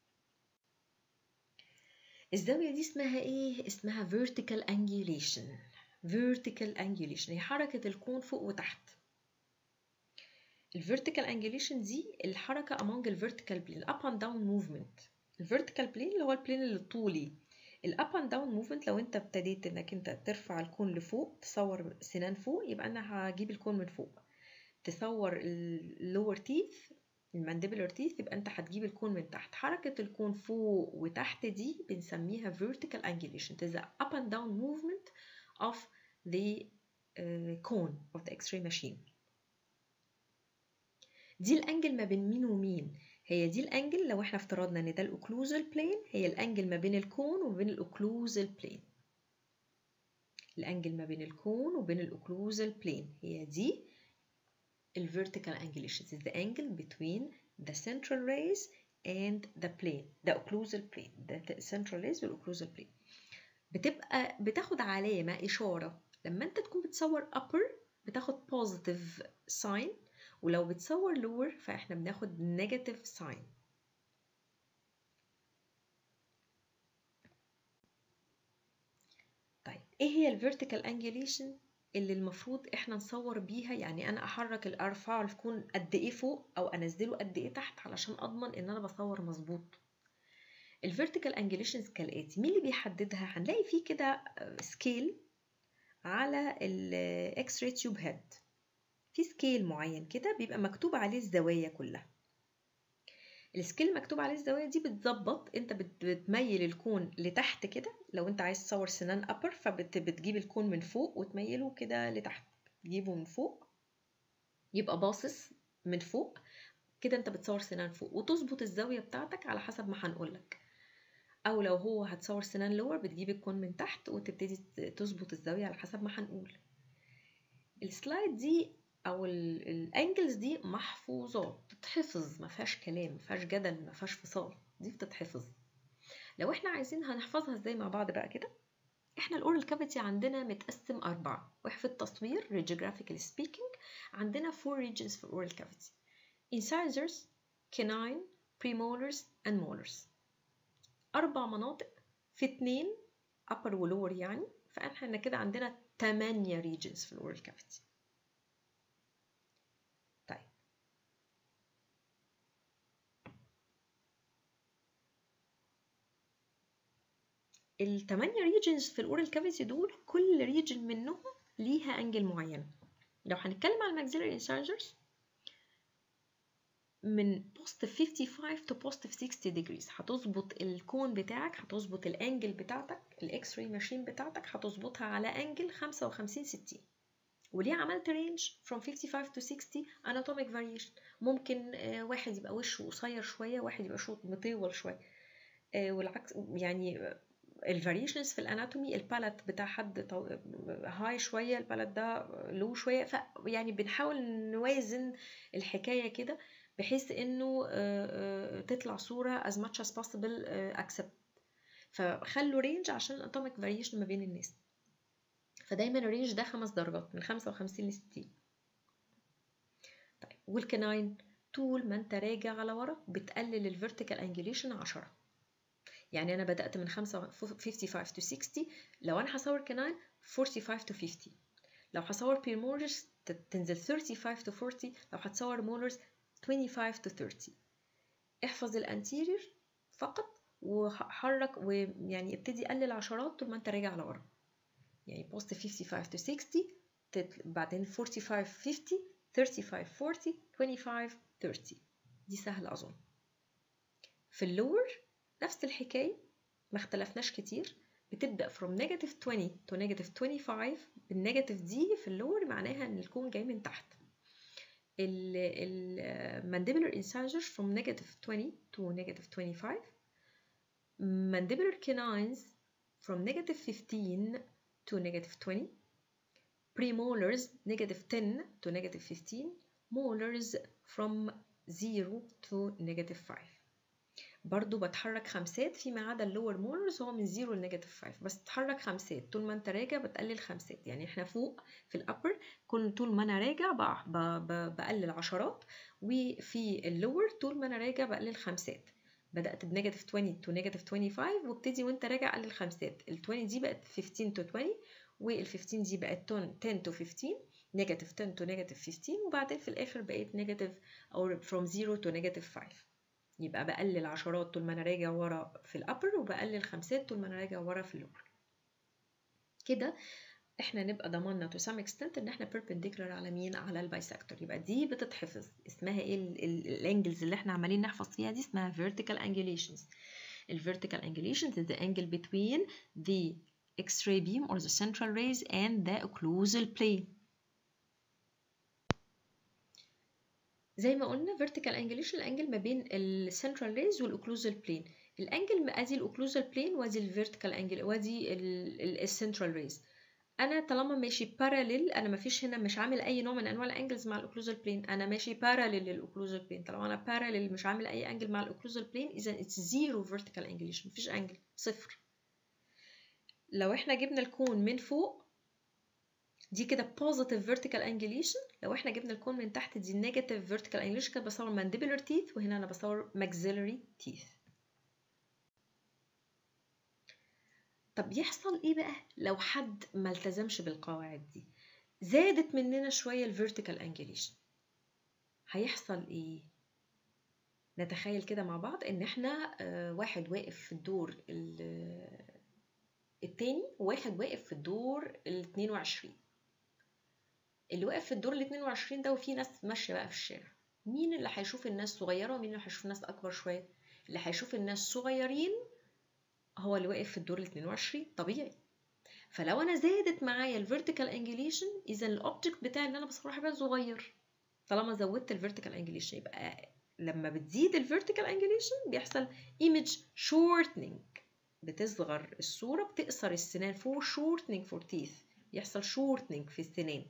[SPEAKER 1] الزاوية دي اسمها ايه؟ اسمها vertical angulation vertical angulation هي حركة الكون فوق وتحت الفيرتيكال angulation دي الحركة among الفيرتيكال بلين الاب and down movement الفيرتيكال بلين اللي هو البلين الطولي الاب and down movement لو انت ابتديت انك انت ترفع الكون لفوق تصور سنان فوق يبقى انا هجيب الكون من فوق تصور اللور تيث المانديبولار تيث يبقى انت هتجيب الكون من تحت حركة الكون فوق وتحت دي بنسميها vertical angulation it is a up and down movement of the uh, cone of the x-ray machine دي الانجل ما بين مين ومين هي دي الانجل لو احنا افترضنا ان ده الاوكلوزال بلين هي الانجل ما بين الكون وبين الاوكلوزال بلين الانجل ما بين الكون وبين الاوكلوزال بلين هي دي ال vertical angulation is the angle between the central rays and the plane the occlusal plane the central rays والاوكلوزال plane بتبقى بتاخد علامة إشارة لما أنت تكون بتصور upper بتاخد positive sign ولو بتصور lower فإحنا بناخد negative sign طيب إيه هي ال vertical angulation اللي المفروض احنا نصور بيها يعني انا احرك ارفعه الكون قد ايه فوق او انزله قد ايه تحت علشان اضمن ان انا بصور مظبوط الفيرتيكال انجليشنز كالاتي مين اللي بيحددها هنلاقي فيه كده سكيل على الاكس راي تيوب هيد في سكيل معين كده بيبقى مكتوب عليه الزوايا كلها السكيل مكتوب عليه الزوايا دي بتظبط انت بتميل الكون لتحت كده لو انت عايز تصور سنان ابر فبتجيب الكون من فوق وتميله كده لتحت تجيبه من فوق يبقى باصص من فوق كده انت بتصور سنان فوق وتظبط الزاويه بتاعتك على حسب ما هنقولك او لو هو هتصور سنان لور بتجيب الكون من تحت وتبتدي تظبط الزاويه على حسب ما هنقول السلايد دي او الانجلز دي محفوظات تتحفظ ما فيهاش كلام ما فيهاش جدل ما فيهاش فصال دي بتتحفظ لو احنا عايزين هنحفظها ازاي مع بعض بقى كده احنا الاورال كافيتي عندنا متقسم أربعة وفي التصوير راديوجرافيكال سبيكينج عندنا four regions في الاورال كافيتي incisors canine premolars and molars أربع مناطق في اتنين upper و lower يعني فاحنا كده عندنا تمانية regions في الاورال كافيتي طيب التمانية regions في الاورال كافيتي دول كل region منهم ليها انجل معين لو هنتكلم على الماكسيلاري incisors من بوزيتيف 55 تو بوزيتيف 60 degrees هتظبط الكون بتاعك هتظبط الانجل بتاعتك الاكس راي ماشين بتاعتك هتظبطها على انجل 55 60 وليه عملت رينج from 55 to 60 anatomic variation ممكن واحد يبقى وشه قصير شويه واحد يبقى شوط مطول شويه والعكس يعني الفاريشنز في الاناتومي البالت بتاع حد هاي شويه البالت ده لو شويه ف يعني بنحاول نوازن الحكايه كده بحيث انه تطلع صوره as much as possible accept فخلوا رينج عشان الاتوميك فاريشن ما بين الناس فدايما الرينج ده خمس درجات من 55 ل 60 طيب والكناين طول ما انت راجع على ورا بتقلل الفيرتيكال انجليشن 10 يعني انا بدات من 55 to 60 لو انا هصور كناين 45 to 50 لو هصور بيرمورجز تنزل 35 to 40 لو هتصور مولرز 25 to 30 احفظ الانتيرير فقط وحرك ويعني ابتدي قلل عشرات طول ما انت راجع لورا يعني بوست 55 to 60 بعدين 45 50 35 40 25 30 دي سهلة أظن في اللور نفس الحكاية ما اختلفناش كتير بتبدأ from negative 20 to negative 25 النيجاتيف دي في اللور معناها ان الكون جاي من تحت mandibular incisors from negative 20 to negative 25 mandibular canines from negative 15 to negative 20 premolars negative 10 to negative 15 molars from 0 to negative 5 برضو بتحرك خمسات فيما عدا اللور مولرز هو من 0 لنيجاتيف 5 بس تتحرك خمسات طول ما انت راجع بتقلل خمسات يعني احنا فوق في الابر كل طول ما انا راجع بقلل عشرات وفي اللور طول ما انا راجع بقلل خمسات بدأت بنيجاتيف 20 تو نيجاتيف 25 وابتدي وانت راجع قلل خمسات ال 20 دي بقت 15 تو 20 وال 15 دي بقت 10 تو 15 نيجاتيف 10 تو نيجاتيف 15 وبعدين في الاخر بقيت نيجاتيف او from 0 تو نيجاتيف 5 يبقى بقلل عشرات طول ما انا راجع ورا في الابر وبقلل خمسات طول ما انا راجع ورا في اللور كده احنا نبقى ضمننا to some extent ان احنا perpendicular على مين على البايسكتور يبقى دي بتتحفظ اسمها ايه الانجلز اللي احنا عمالين نحفظ فيها دي اسمها vertical angulations ال vertical angulations is the angle between the X-ray beam or the central rays and the occlusal plane زي ما قلنا vertical angulation الانجل ما بين السنترال ريز والاوكلوزال بلين الانجل ادي الاوكلوزال بلين وادي الفيرتيكال انجل وادي السنترال ريز انا طالما ماشي باراليل انا ما فيش هنا مش عامل اي نوع من انواع الانجلز مع الاوكلوزال بلين انا ماشي باراليل للاوكلوزال بلين طالما انا باراليل مش عامل اي انجل مع الاوكلوزال بلين اذا اتس زيرو فيرتيكال انجليشن مفيش انجل صفر لو احنا جبنا الكون من فوق دي كده positive vertical angulation لو احنا جبنا الكون من تحت دي negative vertical angulation كده بصور mandibular teeth وهنا انا بصور maxillary teeth طب يحصل ايه بقى لو حد ما التزمش بالقواعد دي زادت مننا شويه الفيرتيكال انجليشن هيحصل ايه نتخيل كده مع بعض ان احنا آه، واحد واقف في الدور التاني وواحد واقف في الدور ال 22 اللي واقف في الدور ال 22 ده وفي ناس ماشيه بقى في الشارع مين اللي هيشوف الناس صغيره ومين اللي هيشوف الناس اكبر شويه اللي هيشوف الناس صغيرين هو اللي واقف في الدور ال 22 طبيعي فلو انا زادت معايا الفيرتيكال انجليشن اذا الاوبجكت بتاعي اللي انا بصوره هيبقى صغير طالما زودت الفيرتيكال انجليشن يبقى لما بتزيد الفيرتيكال انجليشن بيحصل ايمج شورتنينج بتصغر الصورة بتقصر السنان فور شورتنينج فور تيث يحصل شورتنينج في السنان ايه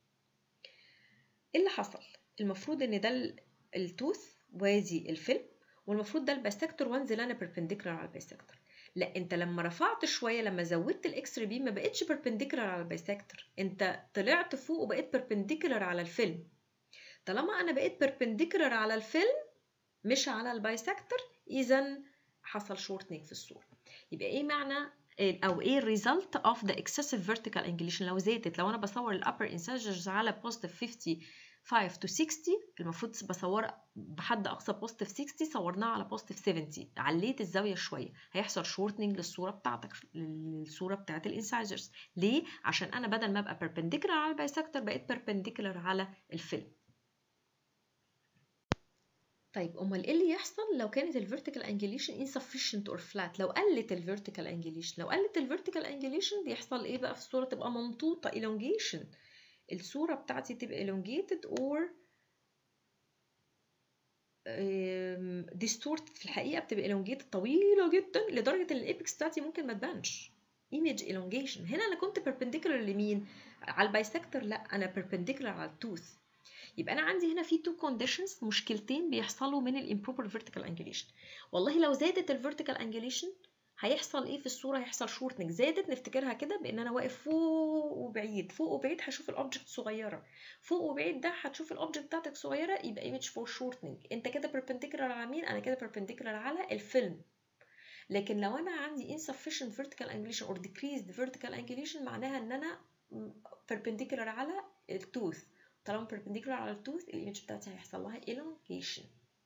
[SPEAKER 1] اللي حصل المفروض ان ده التوث وادي الفيلم والمفروض ده البايسكتور وانزل انا بيربنديكولار على البايسكتور لا انت لما رفعت شويه لما زودت الاكس بي ما بقتش بيربنديكولار على البايسكتور انت طلعت فوق وبقيت بيربنديكولار على الفيلم طالما انا بقيت بيربنديكولار على الفيلم مش على البايسكتور اذا حصل شورتنينج في الصوره يبقى ايه معنى او ايه الريزلت اوف ذا اكسسيف فيرتيكال انجليشن لو زادت لو انا بصور الابر انسجرز على بوزيتيف 55 to 60 المفروض بصور بحد اقصى بوزيتيف 60 صورناها على بوزيتيف 70 عليت الزاويه شويه هيحصل شورتنينج للصوره بتاعتك للصوره بتاعت الانسايزرز ليه عشان انا بدل ما ابقى بيربنديكولار على البايسكتور بقيت بيربنديكولار على الفيلم طيب امال ايه اللي يحصل لو كانت الفيرتيكال انجليشن insufficient or flat لو قلت الفيرتيكال انجليشن لو قلت الفيرتيكال انجليشن بيحصل ايه بقى في الصوره تبقى ممطوطه elongation الصوره بتاعتي تبقى elongated or ديستورت في الحقيقه بتبقى elongated طويله جدا لدرجه ان الابكس بتاعتي ممكن ما تبانش image elongation هنا انا كنت perpendicular لمين على البايسكتور لا انا perpendicular على التوث يبقى انا عندي هنا في تو كونديشنز مشكلتين بيحصلوا من الامبروبر فيرتيكال انجليشن والله لو زادت الفيرتيكال انجليشن هيحصل ايه في الصوره هيحصل شورتنج زادت نفتكرها كده بان انا واقف فوق وبعيد فوق وبعيد هشوف الاوبجكت صغيره فوق وبعيد ده هتشوف الاوبجكت بتاعتك صغيره يبقى ايمج فور شورتنج انت كده بيربنديكولار على مين انا كده بيربنديكولار على الفيلم لكن لو انا عندي insufficient vertical angulation or decreased vertical angulation معناها ان انا perpendicular على التوث طالما perpendicular على التوث الايمج بتاعتي هيحصل لها elongation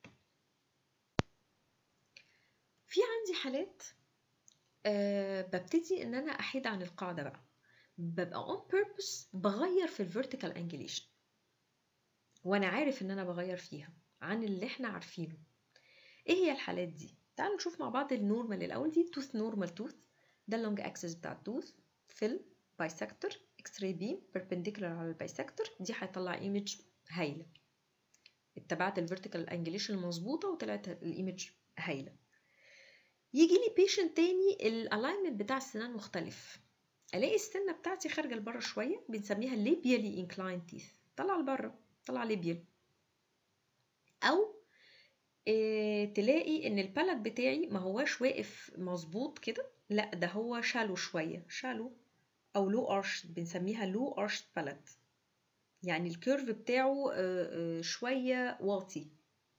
[SPEAKER 1] في عندي حالات أه ببتدي ان انا احيد عن القاعده بقى ببقى on purpose بغير في الفيرتيكال انجليشن وانا عارف ان انا بغير فيها عن اللي احنا عارفينه ايه هي الحالات دي تعالوا نشوف مع بعض النورمال الاول دي توث نورمال توث ده اللونج اكسس بتاع التوث فيل بايسكتور اكس راي بيم بيربنديكولار على البايسكتور دي هيطلع ايمج هايله اتبعت الفيرتيكال انجليشن المظبوطه وطلعت الايمج هايله يجي لي بيشنت تاني الالاينمنت بتاع السنان مختلف الاقي السنه بتاعتي خارجه لبره شويه بنسميها ليبيالي انكلاين تيث طلع لبره طلع ليبيال او إيه تلاقي ان البالت بتاعي ما هواش واقف مظبوط كده لا ده هو شالو شويه شالو او لو ارش بنسميها لو ارش باليت يعني الكيرف بتاعه شويه واطي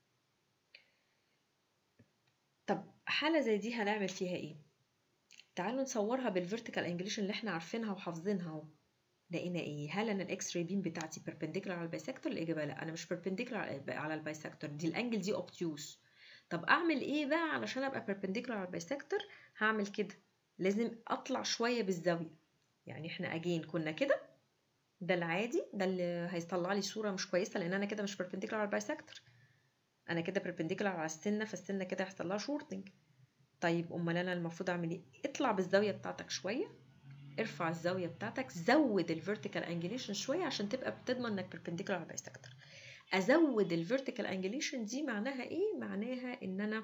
[SPEAKER 1] طب حاله زي دي هنعمل فيها ايه تعالوا نصورها بالفيرتيكال انجليشن اللي احنا عارفينها وحافظينها اهو لقينا ايه هل انا الاكس راي بيم بتاعتي بيربنديكولار على البايسكتور الاجابه لا انا مش بيربنديكولار على البايسكتور دي الانجل دي اوبتيوس طب اعمل ايه بقى علشان ابقى بيربنديكولار على البايسكتور هعمل كده لازم اطلع شويه بالزاويه يعني احنا اجين كنا كده ده العادي ده اللي هيطلع لي صوره مش كويسه لان انا كده مش بيربنديكولار على البايسكتور انا كده بيربنديكولار على السنه فالسنه كده هيحصل لها شورتنج طيب امال انا المفروض اعمل ايه اطلع بالزاويه بتاعتك شويه ارفع الزاويه بتاعتك زود الفيرتيكال انجليشن شويه عشان تبقى بتضمن انك بيربنديكولار على البايسكتور ازود الفيرتيكال انجليشن دي معناها ايه معناها ان انا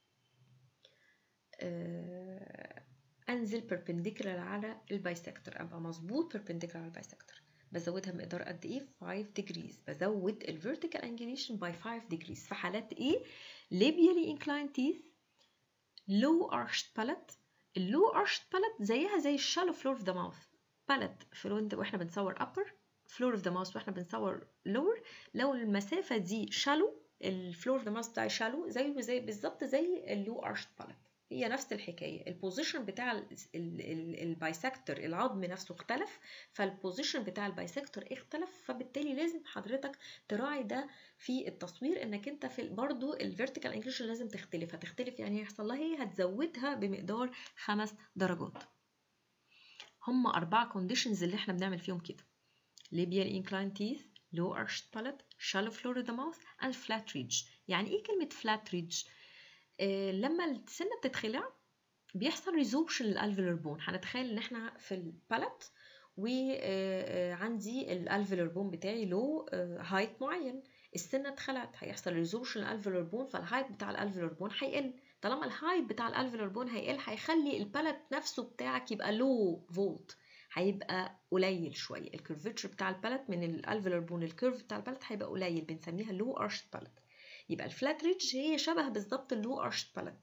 [SPEAKER 1] آه انزل بيربنديكولار على البايسكتور ابقى مظبوط بيربنديكولار على البايسكتور بزودها مقدار قد ايه 5 degrees بزود الفيرتيكال انجليشن باي 5 degrees في حالات ايه labially inclined teeth low arched palate اللو arched palate زيها زي الشالو فلور اوف ذا ماوث palate فلور واحنا بنصور upper فلور اوف ذا ماوث واحنا بنصور lower لو المسافه دي شالو الفلور اوف ذا ماوث بتاعي شالو زيه زي بالظبط زي اللو arched palate هي نفس الحكايه البوزيشن بتاع البايسكتور العظم نفسه اختلف فالبوزيشن بتاع البايسكتور اختلف فبالتالي لازم حضرتك تراعي ده في التصوير انك انت في برضه الفيرتيكال انكليشن لازم تختلف هتختلف يعني هيحصل لها ايه هتزودها بمقدار خمس درجات هم أربعة conditions اللي احنا بنعمل فيهم كده labial inclined teeth low arched palate shallow floor of the mouth and flat ridge يعني ايه كلمة flat ridge؟ آه لما السنة بتتخلع بيحصل ريزوربشن للالفيولار بون هنتخيل ان احنا في البالت وعندي الالفيولار بون بتاعي له هايت معين السنة اتخلعت هيحصل ريزوربشن للالفيولار بون فالهايت بتاع الالفيولار بون هيقل طالما الهايت بتاع الالفيولار بون هيقل هيخلي البالت نفسه بتاعك يبقى لو فولت هيبقى قليل شويه الكيرفتشر بتاع البالت من الالفيولار بون الكيرف بتاع البالت هيبقى قليل بنسميها لو ارشد بالت يبقى الفلات ريدج هي شبه بالظبط اللو ارشد بالت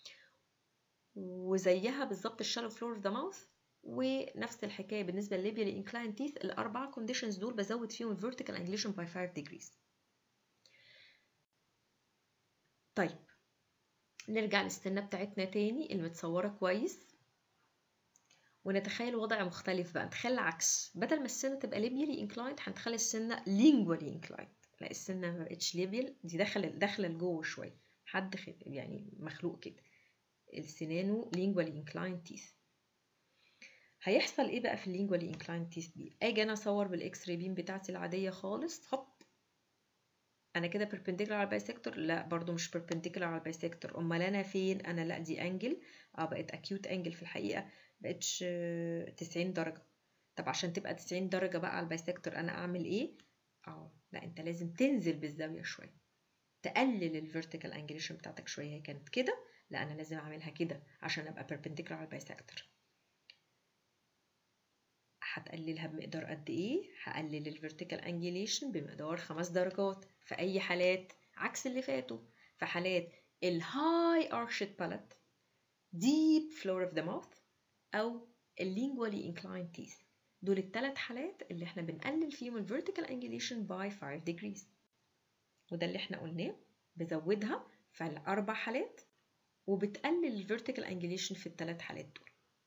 [SPEAKER 1] وزيها بالظبط الشالو فلور اوف ذا ماوث ونفس الحكايه بالنسبه للليبيال انكلاين تيث الاربعه كونديشنز دول بزود فيهم الفيرتيكال انجليشن باي 5 ديجريز طيب نرجع للسنه بتاعتنا تاني اللي متصوره كويس ونتخيل وضع مختلف بقى نتخيل العكس بدل ما السنه تبقى ليبيالي انكلايند هنتخيل السنه لينجوالي انكلايند لا السنه ما بقتش ليبيال دي داخله داخله لجوه شويه حد يعني مخلوق كده السنانه لينجوالي انكلايند تيث هيحصل ايه بقى في اللينجوالي انكلايند تيث دي اجي انا اصور بالاكس راي بيم بتاعتي العاديه خالص هوب انا كده بيربنديكولار على البايسكتور لا برضو مش بيربنديكولار على البايسكتور امال انا فين انا لا دي انجل اه بقت اكيوت انجل في الحقيقه بقتش 90 درجه طب عشان تبقى 90 درجه بقى على البايسكتور انا اعمل ايه اه لا انت لازم تنزل بالزاويه شويه تقلل الفيرتيكال انجليشن بتاعتك شويه هي كانت كده لا انا لازم اعملها كده عشان ابقى بيربنديكولار على البايسكتور هتقللها بمقدار قد ايه هقلل الفيرتيكال انجليشن بمقدار خمس درجات في اي حالات عكس اللي فاتوا في حالات الهاي ارشد بالات deep floor of the mouth او lingually inclined teeth دول الثلاث حالات اللي احنا بنقلل فيهم ال vertical angulation by 5 degrees وده اللي احنا قلناه بزودها في الاربع حالات وبتقلل ال vertical angulation في الثلاث حالات دول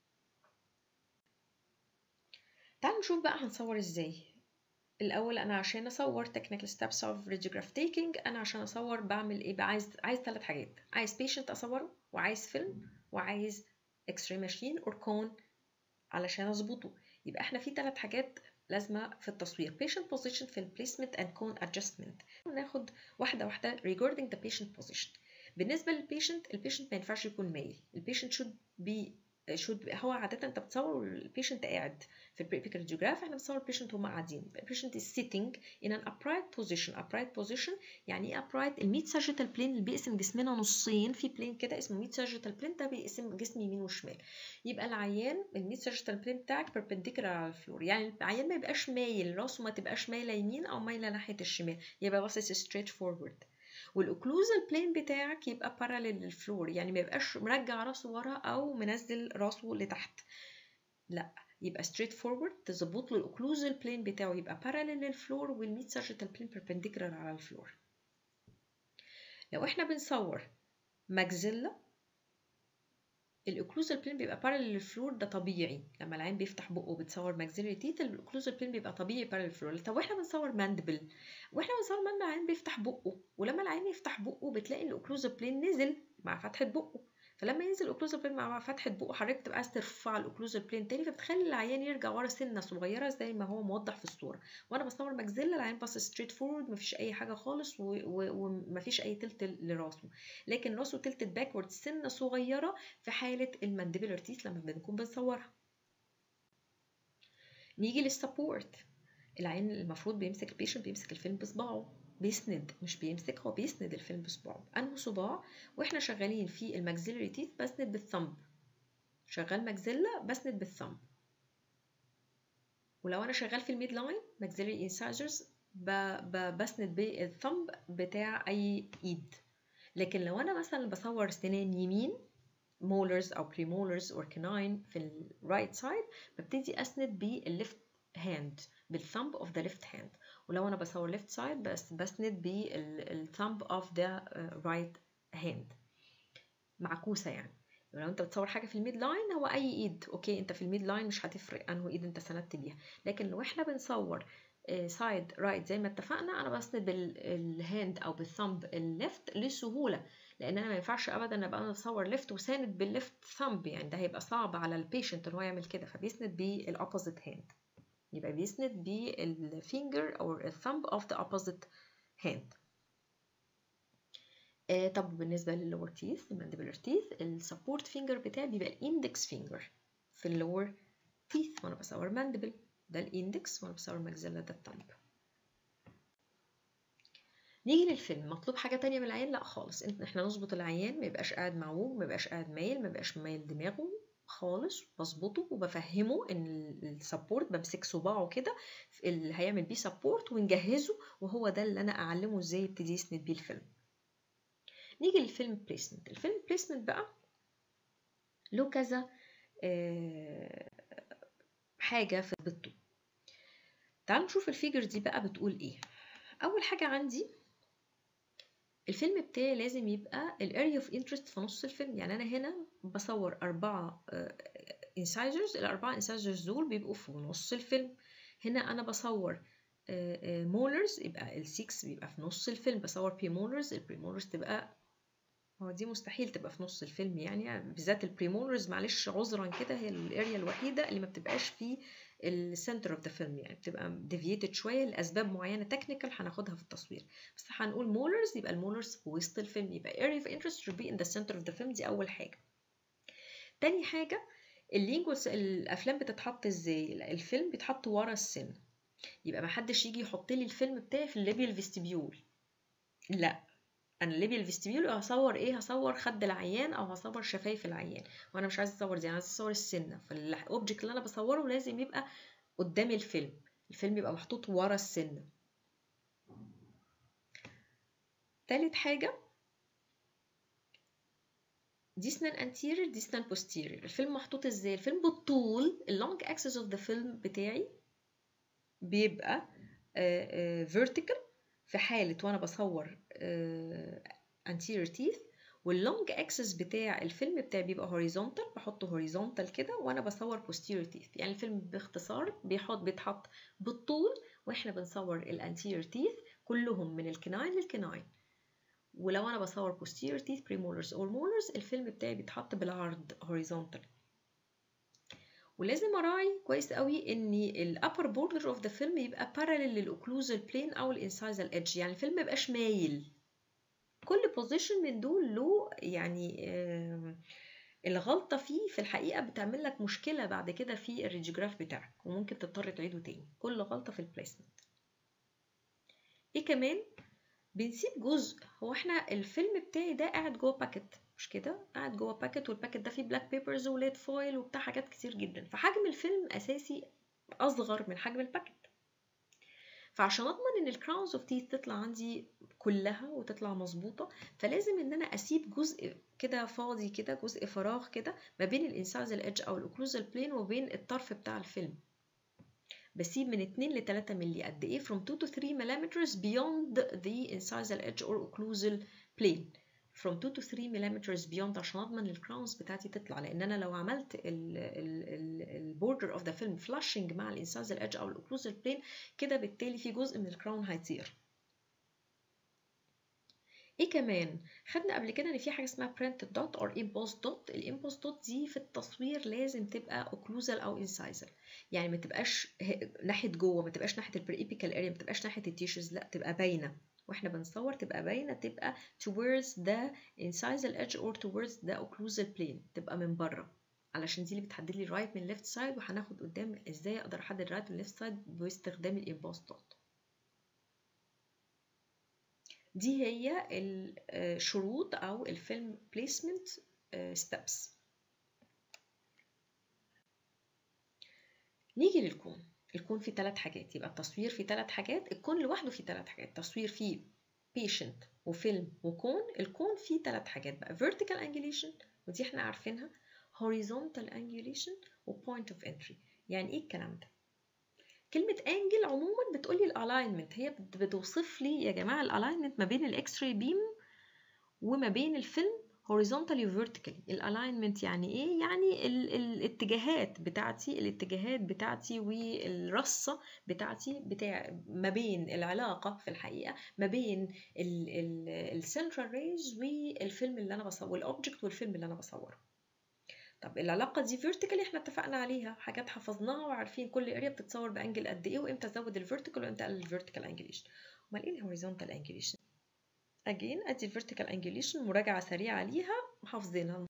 [SPEAKER 1] تعالوا نشوف بقى هنصور ازاي الاول انا عشان اصور technical steps of radiograph taking انا عشان اصور بعمل ايه بقى عايز عايز ثلاث حاجات عايز patient اصوره وعايز فيلم وعايز اكس راي ماشين اور كون علشان اظبطه يبقى احنا في ثلاث حاجات لازمه في التصوير patient position في ال placement and cone adjustment وناخد واحده واحده regarding the patient position بالنسبه للبيشنت البيشنت ما ينفعش يكون مايل البيشنت should be should هو عادة انت بتصور البيشنت قاعد في البريبيك راديوجراف احنا بنصور البيشنت هما قاعدين البيشنت is sitting in an upright position upright position يعني ايه upright الميد ساجيتال بلين اللي بيقسم جسمنا نصين في بلين كده اسمه ميد ساجيتال بلين ده بيقسم جسم يمين وشمال يبقى العيان الميد ساجيتال بلين بتاعك perpendicular على الفلور يعني العيان ما يبقاش مايل راسه ما تبقاش مايله يمين او مايله ناحيه الشمال يبقى باصص straight forward والاوكلوزال بلين بتاعك يبقى باراليل للفلور يعني ما يبقاش مرجع راسه ورا او منزل راسه لتحت لا يبقى ستريت فورورد تظبط له الاوكلوزال بلين بتاعه يبقى باراليل للفلور والميد ساجيتال بلين بيربنديكولار على الفلور لو احنا بنصور ماكزيلا الاوكلوزال بلين بيبقى باراليل للفلور ده طبيعي لما العين بيفتح بقه بتصور ماكسيلري تيت الاوكلوزال بلين بيبقى طبيعي باراليل للفلور طب واحنا بنصور ماندبل واحنا بنصور ماندبل العين بيفتح بقه ولما العين يفتح بقه بتلاقي الاوكلوزال بلين نزل مع فتحه بقه فلما ينزل الاوكلوزال بلين مع فتحه بقه حضرتك تبقى عايز ترفع الاوكلوزال بلين تاني فبتخلي العيان يرجع ورا سنه صغيره زي ما هو موضح في الصوره وانا بصور ماكسيلا العين باص ستريت فورورد مفيش اي حاجه خالص ومفيش اي تلت لراسه لكن راسه تلتد باكورد سنه صغيره في حاله المانديبولار تيث لما بنكون بنصورها نيجي للسبورت العين المفروض بيمسك البيشنت بيمسك الفيلم بصباعه بيسند مش بيمسك هو بيسند الفيلم بصباعه انه صباع واحنا شغالين في الماكسيلري تيث بسند بالثمب شغال ماكسيلا بسند بالثمب ولو انا شغال في الميد لاين ماكسيلري انساجرز بسند بالثمب بتاع اي ايد لكن لو انا مثلا بصور سنان يمين مولرز او بريمولرز اور كناين في الرايت سايد ببتدي اسند بالليفت هاند بالثمب اوف ذا ليفت هاند ولو انا بصور ليفت سايد بس بسند بالثمب اوف ذا رايت هاند معكوسه يعني لو انت بتصور حاجه في الميد لاين هو اي ايد اوكي انت في الميد لاين مش هتفرق انه ايد انت سندت بيها لكن لو احنا بنصور سايد رايت زي ما اتفقنا انا بسند بالهاند او بالثمب الليفت لسهوله لان انا ما ينفعش ابدا ابقى انا بصور ليفت وساند بالليفت ثمب يعني ده هيبقى صعب على البيشنت ان هو يعمل كده فبيسند بالاوبوزيت هاند يبقى بيسند بالفينجر او الثمب اوف ذا اوبوزيت هاند آه طب بالنسبه لللور تيث المانديبلر تيث السبورت فينجر بتاعي بيبقى الاندكس فينجر في اللور تيث وانا بصور مانديبل ده الاندكس وانا بصور ماكسيلا ده الثمب نيجي للفيلم مطلوب حاجه تانية من العيان لا خالص انت احنا نظبط العيان ما يبقاش قاعد معوج ما يبقاش قاعد مايل ما يبقاش مايل دماغه خالص بظبطه وبفهمه ان السبورت بمسك صباعه كده اللي هيعمل بيه سبورت ونجهزه وهو ده اللي انا اعلمه ازاي يبتدي يسند بيه الفيلم نيجي للفيلم بليسمنت الفيلم بليسمنت بقى له كذا آه حاجة في البطو تعالوا نشوف الفيجر دي بقى بتقول ايه اول حاجة عندي الفيلم بتاعي لازم يبقى الاريا اوف انترست في نص الفيلم يعني انا هنا بصور اربعة انسايزرز الاربعة انسايزرز دول بيبقوا في نص الفيلم هنا انا بصور مولرز يبقى ال6 بيبقى في نص الفيلم بصور بريمولرز البريمولرز تبقى هو دي مستحيل تبقى في نص الفيلم يعني, يعني بالذات البريمولرز معلش عذرا كده هي الاريا الوحيده اللي ما بتبقاش في السنتر اوف ذا فيلم يعني بتبقى ديفييتد شويه لاسباب معينه تكنيكال هناخدها في التصوير بس هنقول مولرز يبقى المولرز في وسط الفيلم يبقى area of interest should be in the center of the film دي اول حاجه تاني حاجه اللينجوس الافلام بتتحط ازاي الفيلم بيتحط ورا السن يبقى ما حدش يجي يحط لي الفيلم بتاعي في الليبيال فيستيبيول لا انا الليبيال فيستيبيول هصور ايه هصور خد العيان او هصور شفايف العيان وانا مش عايزه اصور دي انا عايزه اصور السنه فالاوبجكت اللي انا بصوره لازم يبقى قدام الفيلم الفيلم يبقى محطوط ورا السنه تالت حاجه دي سنان انتيرير دي سنان بوستيرير الفيلم محطوط ازاي الفيلم بالطول اللونج اكسس اوف ذا فيلم بتاعي بيبقى فيرتيكال في حالة وأنا بصور anterior teeth واللونج اكسس بتاع الفيلم بتاعي بيبقى هوريزونتال بحطه هوريزونتال كده وانا بصور posterior teeth يعني الفيلم باختصار بيحط بيتحط بالطول واحنا بنصور الانتيريور teeth كلهم من الكناين للكناين ولو انا بصور posterior teeth premolars or molars الفيلم بتاعي بيتحط بالعرض horizontal ولازم اراعي كويس قوي ان الابر بوردر اوف ذا فيلم يبقى بارالل للاوكلوزال بلين او الانسايزال ايدج يعني الفيلم ما يبقاش مايل كل بوزيشن من دول له يعني آه الغلطة فيه في الحقيقة بتعمل لك مشكلة بعد كده في الريجيوجراف بتاعك وممكن تضطر تعيده تاني كل غلطة في البليسمنت ايه كمان بنسيب جزء هو احنا الفيلم بتاعي ده قاعد جوه باكيت مش كده قاعد جوه باكيت والباكيت ده فيه بلاك بيبرز وليد فويل وبتاع حاجات كتير جدا فحجم الفيلم اساسي اصغر من حجم الباكيت فعشان اضمن ان الكراونز اوف تيث تطلع عندي كلها وتطلع مظبوطه فلازم ان انا اسيب جزء كده فاضي كده جزء فراغ كده ما بين الانسايزال ايدج او الاوكلوزال بلين وبين الطرف بتاع الفيلم بسيب من 2 ل 3 مللي قد ايه from 2 to 3 millimeters beyond the incisal edge or occlusal plane from 2 to 3 millimeters beyond عشان اضمن الكراونز بتاعتي تطلع لان انا لو عملت البوردر اوف ذا فيلم فلاشنج مع الانسايزال ايدج او الاوكلوزال بلين كده بالتالي في جزء من الكراون هيطير ايه كمان خدنا قبل كده ان في حاجه اسمها printed dot or embossed dot الامبوست دوت دي في التصوير لازم تبقى اوكلوزال او انسايزال يعني ما تبقاش ناحيه جوه ما تبقاش ناحيه البريبيكال اريا ما تبقاش ناحيه التيشوز لا تبقى باينه واحنا بنصور تبقى باينه تبقى towards the incisal edge or towards the occlusal plane تبقى من بره علشان دي اللي بتحدد لي right من left side وهناخد قدام ازاي اقدر احدد right من left side باستخدام الامبوست دوت دي هي الشروط او الفيلم بليسمنت ستيبس نيجي للكون الكون فيه ثلاث حاجات يبقى التصوير فيه ثلاث حاجات الكون لوحده فيه ثلاث حاجات تصوير فيه بيشنت وفيلم وكون الكون فيه ثلاث حاجات بقى vertical angulation ودي احنا عارفينها horizontal angulation و point of entry يعني ايه الكلام ده كلمة انجل عموما بتقولي الالاينمنت هي بتوصف لي يا جماعة الالاينمنت ما بين الاكس راي بيم وما بين الفيلم horizontally vertically الalignment يعني ايه يعني ال الاتجاهات بتاعتي الاتجاهات بتاعتي والرصه بتاعتي بتاع ما بين العلاقه في الحقيقه ما بين السنترال ريز والفيلم اللي انا بصور والاوبجكت والفيلم اللي انا بصوره طب العلاقه دي فيرتيكال احنا اتفقنا عليها حاجات حفظناها وعارفين كل اريا بتتصور بانجل قد ايه وامتى ازود الفيرتيكال وامتى اقلل الفيرتيكال انجليشن امال ايه الهوريزونتال انجليشن اجين ادي الفيرتيكال انجليشن مراجعه سريعه ليها حافظينها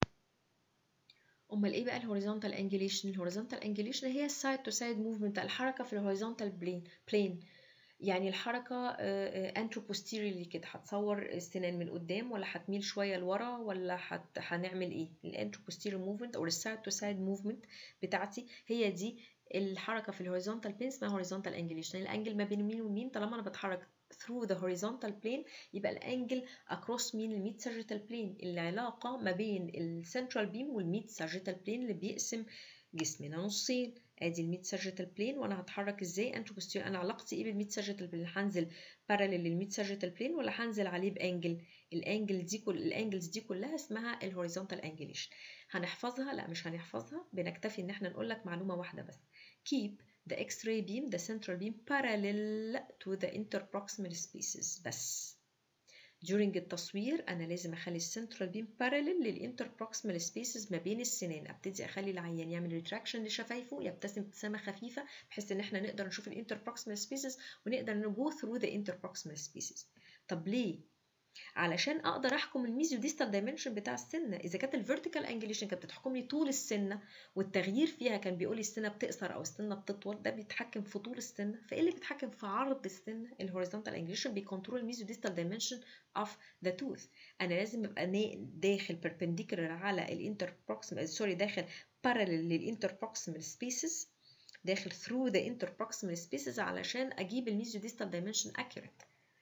[SPEAKER 1] امال ايه بقى الهوريزونتال انجليشن الهوريزونتال انجليشن هي السايد تو سايد موفمنت الحركه في الهوريزونتال بلين بلين يعني الحركة انترو بوستيريلي كده هتصور السنان من قدام ولا هتميل شوية لورا ولا هت... هنعمل ايه الانترو بوستيريال موفمنت او السايد تو سايد موفمنت بتاعتي هي دي الحركة في الهوريزونتال بلين اسمها هوريزونتال انجليشن الانجل ما بين مين ومين طالما انا بتحرك through the horizontal plane يبقى الانجل across مين الميد sagittal plane العلاقة ما بين السنترال بيم والميد sagittal plane اللي بيقسم جسمنا نصين ادي الميد ساجيتال بلين وانا هتحرك ازاي انترو بوستيريور انا علاقتي ايه بالميد ساجيتال بلين هنزل باراليل للميد ساجيتال بلين ولا هنزل عليه بانجل الانجل دي كل الانجلز دي كلها اسمها الهوريزونتال انجليشن هنحفظها لا مش هنحفظها بنكتفي ان احنا نقول لك معلومه واحده بس keep the x-ray beam the central beam parallel to the interproximal spaces بس during التصوير انا لازم اخلي السنترال بيم باراليل للانتربروكسيمال سبيسز ما بين السنان ابتدي اخلي العيان يعمل ريتراكشن لشفايفه يبتسم ابتسامه خفيفه بحيث ان احنا نقدر نشوف الانتربروكسيمال سبيسز ونقدر نجو ثرو ذا انتربروكسيمال سبيسز طب ليه علشان اقدر احكم الميزيو ديستال دايمنشن بتاع السنه اذا كانت الفيرتيكال انجليشن كانت بتحكم لي طول السنه والتغيير فيها كان بيقول لي السنه بتقصر او السنه بتطول ده بيتحكم في طول السنه فايه اللي بيتحكم في عرض السنه الهوريزونتال انجليشن بيكنترول الميزيو ديستال دايمنشن اوف ذا توث انا لازم ابقى داخل بيربنديكولار على الانتربروكسيمال سوري داخل باراليل للانتربروكسيمال سبيسز داخل through the interproximal spaces علشان اجيب الميزيو ديستال دايمنشن accurate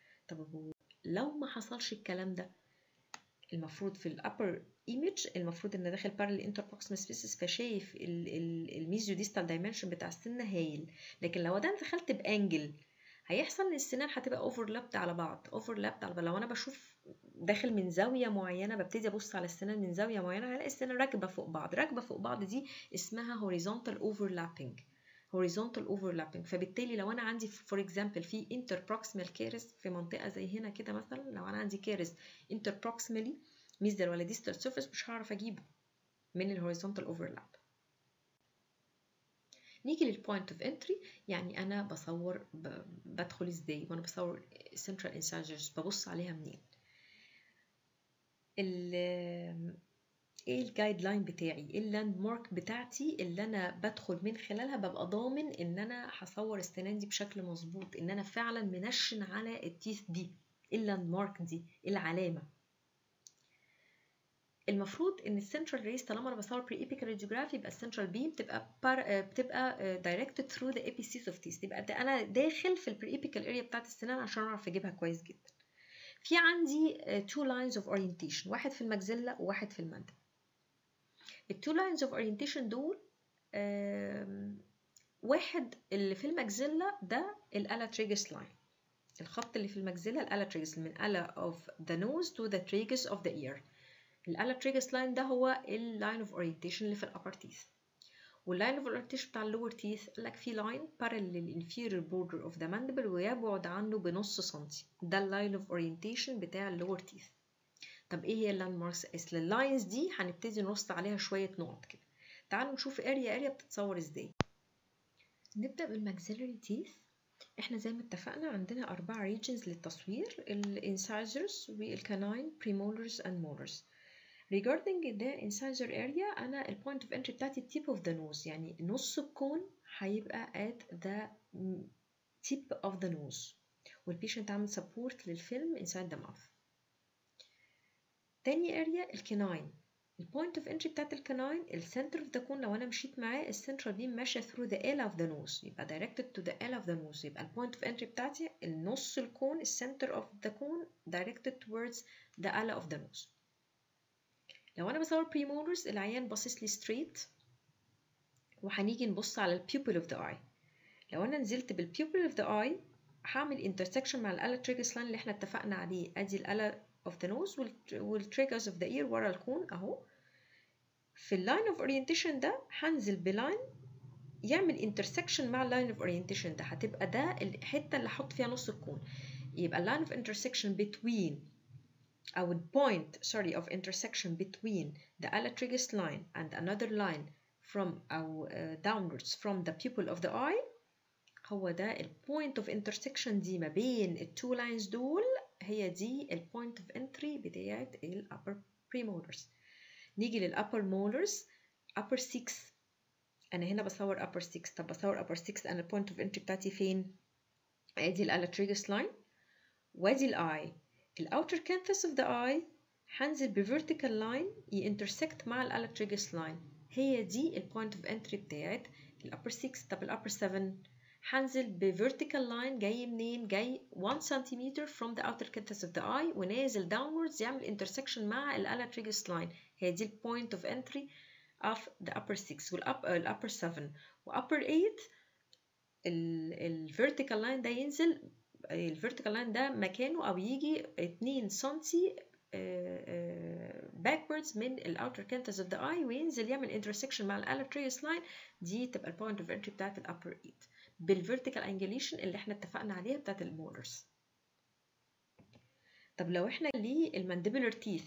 [SPEAKER 1] طب لو ما حصلش الكلام ده المفروض في الابر ايمج المفروض ان داخل بارل انتربروكسيمال سبيسز فشايف الميزيو ديستال دايمنشن بتاع السنه هايل لكن لو ده دخلت بانجل هيحصل ان السنان هتبقى اوفرلابد على بعض اوفرلابد على بعض لو انا بشوف داخل من زاويه معينه ببتدي ابص على السنان من زاويه معينه هلاقي السنان راكبه فوق بعض راكبه فوق بعض دي اسمها horizontal overlapping horizontal overlapping فبالتالي لو انا عندي فور اكزامبل في interproximal كارث في منطقه زي هنا كده مثلا لو انا عندي كارث interproximally ميزل ولا distal surface مش هعرف اجيبه من الهوريزونتال اوفرلاب نيجي للبوينت اوف انتري يعني انا بصور بدخل ازاي وانا بصور central incisors ببص عليها منين ايه الجايد لاين بتاعي ايه اللاند مارك بتاعتي اللي انا بدخل من خلالها ببقى ضامن ان انا هصور السنان دي بشكل مظبوط ان انا فعلا منشن على التيث دي ايه اللاند مارك دي ايه العلامه المفروض ان السنترال ريس طالما انا بصور بري ايبيكال راديوجراف يبقى السنترال بيم بتبقى بار بتبقى دايركتد ثرو ذا ابيسيس اوف تيث يبقى انا داخل في البري ايبيكال اريا بتاعت السنان عشان اعرف اجيبها كويس جدا في عندي تو لاينز اوف اورينتيشن واحد في المجزله وواحد في المندل التو لاينز اوف اورينتيشن دول واحد اللي في المجزلة ده الالاتريجس لاين الخط اللي في المجزلة الالاتريجس من الا of the nose to the tragus of the ear الالاتريجس لاين ده هو اللاين اوف اورينتيشن اللي في الابر تيث واللاين اوف اورينتيشن بتاع اللور تيث قال لك في لاين parallel للانفيريور بوردر اوف ذا mandible ويبعد عنه بنص سنتي ده اللاين اوف اورينتيشن بتاع اللور تيث طب ايه هي اللاند ماركس اصل اللاينز دي هنبتدي نرص عليها شويه نقط كده تعالوا نشوف اريا اريا بتتصور ازاي نبدا بالماكسيلري تيث احنا زي ما اتفقنا عندنا اربع ريجنز للتصوير الانسايزرز والكاناين بريمولرز اند مولرز regarding the incisor area انا البوينت اوف انتري بتاعتي التيب اوف ذا نوز يعني نص الكون هيبقى at the tip of the nose والبيشنت عامل سبورت للفيلم inside the mouth تاني اريا الكناين البوينت اوف انتري بتاعت الكناين السنتر اوف ذا كون لو انا مشيت معاه السنترال بيم ماشيه ثرو ذا ال اوف ذا نوز يبقى دايركتد تو ذا ال اوف ذا نوز يبقى البوينت اوف انتري بتاعتي النص الكون السنتر اوف ذا كون دايركتد towards ذا ال اوف ذا نوز لو انا بصور بريمولرز العيان باصص لي ستريت وهنيجي نبص على البيوبل اوف ذا اي لو انا نزلت بالبيوبل اوف ذا اي هعمل انترسكشن مع الالا تريجس لاين اللي احنا اتفقنا عليه ادي الالا of the nose والtriggers of the ear ورا الكون اهو في اللاين اوف اورينتيشن ده هنزل بلاين يعمل انترسكشن مع اللاين اوف اورينتيشن ده هتبقى ده الحته اللي احط فيها نص الكون يبقى اللاين اوف intersection between أو البوينت sorry of intersection between the alatragus line and another line from أو uh, downwards from the pupil of the eye هو ده البوينت of intersection دي ما بين التو lines دول هي دي البوينت of entry بتاعة ال upper premolars نيجي لل upper molars upper 6 أنا هنا بصور upper 6 طب بصور upper 6 أنا البوينت of entry بتاعتي فين؟ ادي الالاتريجس لاين وادي الاي الاوتر كانثس اوف ذا اي هنزل بفيرتيكال لاين ينترسكت مع الالاتريجس لاين هي دي البوينت اوف انتري بتاعت الابر 6 طب الابر 7 هنزل بفيرتيكال لاين جاي منين جاي 1 سنتيمتر from the outer canthus of the eye ونازل downwards يعمل intersection مع الالاتريجس لاين هي دي البوينت اوف انتري of the upper 6 والupper upper 7 وupper 8 الفيرتيكال لاين ده ينزل الفيرتيكال لاين ده مكانه او يجي 2 سنتي backwards من الاوتر كانتس اوف ذا اي وينزل يعمل انترسكشن مع الالاتريوس لاين دي تبقى البوينت اوف انتري بتاعت الابر 8 بالفيرتيكال انجليشن اللي احنا اتفقنا عليها بتاعت المولرز طب لو احنا للمانديبولار تيث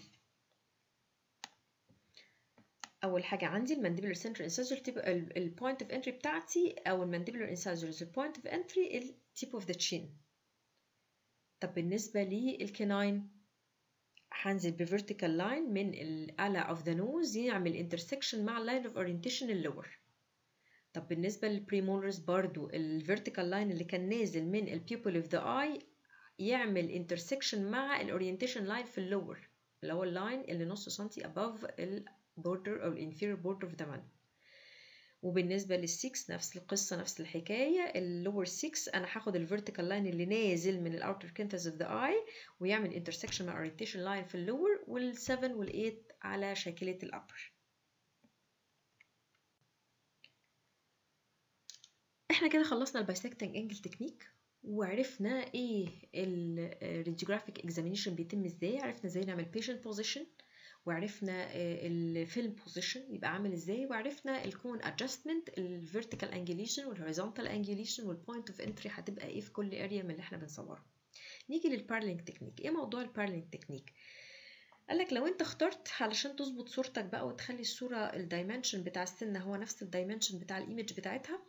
[SPEAKER 1] اول حاجه عندي المانديبولار سنتر انساجر تبقى البوينت اوف انتري بتاعتي او المانديبولار انساجرز البوينت اوف انتري التيب اوف ذا تشين طب بالنسبه للكناين هنزل بفيرتيكال لاين من الألا اوف ذا نوز يعمل انترسكشن مع اللاين اوف اورينتيشن اللور طب بالنسبه للبريمولرز برضو الفيرتيكال لاين اللي كان نازل من البيبل اوف ذا اي يعمل انترسكشن مع الاورينتيشن لاين في اللور اللي هو اللاين اللي نص سنتي above البوردر او الانفيريور بوردر اوف ذا مان وبالنسبه للسكس نفس القصه نفس الحكايه اللور 6 انا هاخد الفيرتيكال لاين اللي نازل من الاوتر كنتس اوف ذا اي ويعمل انترسكشن مع اورينتيشن لاين في اللور وال7 وال8 على شاكله الابر احنا كده خلصنا البايسكتنج انجل تكنيك وعرفنا ايه الراديوجرافيك اكزامينيشن بيتم ازاي عرفنا ازاي نعمل بيشنت بوزيشن وعرفنا الفيلم بوزيشن يبقى عامل ازاي وعرفنا الكون ادجستمنت الفيرتيكال انجليشن والهوريزونتال انجليشن والبوينت اوف انتري هتبقى ايه في كل اريا من اللي احنا بنصوره نيجي للبارلينج تكنيك ايه موضوع البارلينج تكنيك قال لك لو انت اخترت علشان تظبط صورتك بقى وتخلي الصوره الدايمنشن بتاع السنه هو نفس الدايمنشن بتاع الايمج بتاعتها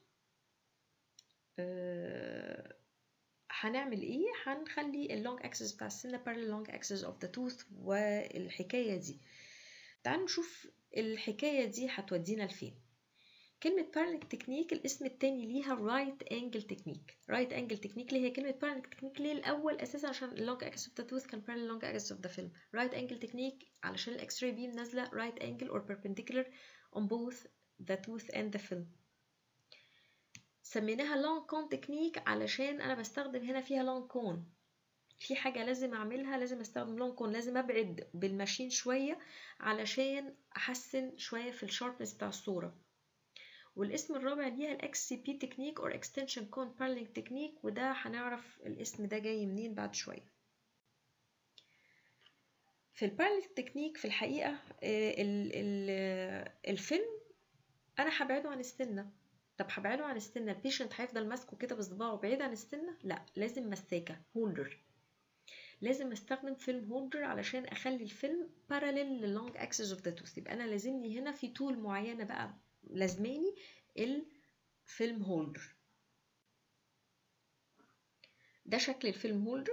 [SPEAKER 1] أه هنعمل ايه هنخلي اللونج اكسس بتاع السنه parallel long axis of the tooth والحكايه دي تعالوا نشوف الحكايه دي هتودينا لفين كلمة parallel تكنيك الاسم التاني ليها right angle تكنيك right angle تكنيك ليه هي كلمة parallel تكنيك ليه الأول أساسا عشان long axis of the tooth كان parallel long axis of the film right angle تكنيك علشان الإكس راي بيم نازلة right angle or perpendicular on both the tooth and the film سميناها لونج كون تكنيك علشان انا بستخدم هنا فيها لونج كون في حاجة لازم اعملها لازم استخدم لونج كون لازم ابعد بالماشين شوية علشان احسن شوية في الشاربنس بتاع الصورة والاسم الرابع ليها الاكس سي بي تكنيك اور اكستنشن كون بارلينج تكنيك وده هنعرف الاسم ده جاي منين بعد شوية في البارلينج تكنيك في الحقيقة ال ال الفيلم انا هبعده عن السنه طب هبعده عن السنه البيشنت هيفضل ماسكه كده بصباعه بعيد عن السنه لا لازم مساكه هولدر لازم استخدم فيلم هولدر علشان اخلي الفيلم باراليل للونج اكسس اوف ذا توث يبقى انا لازمني هنا في طول معينه بقى لازماني الفيلم هولدر ده شكل الفيلم هولدر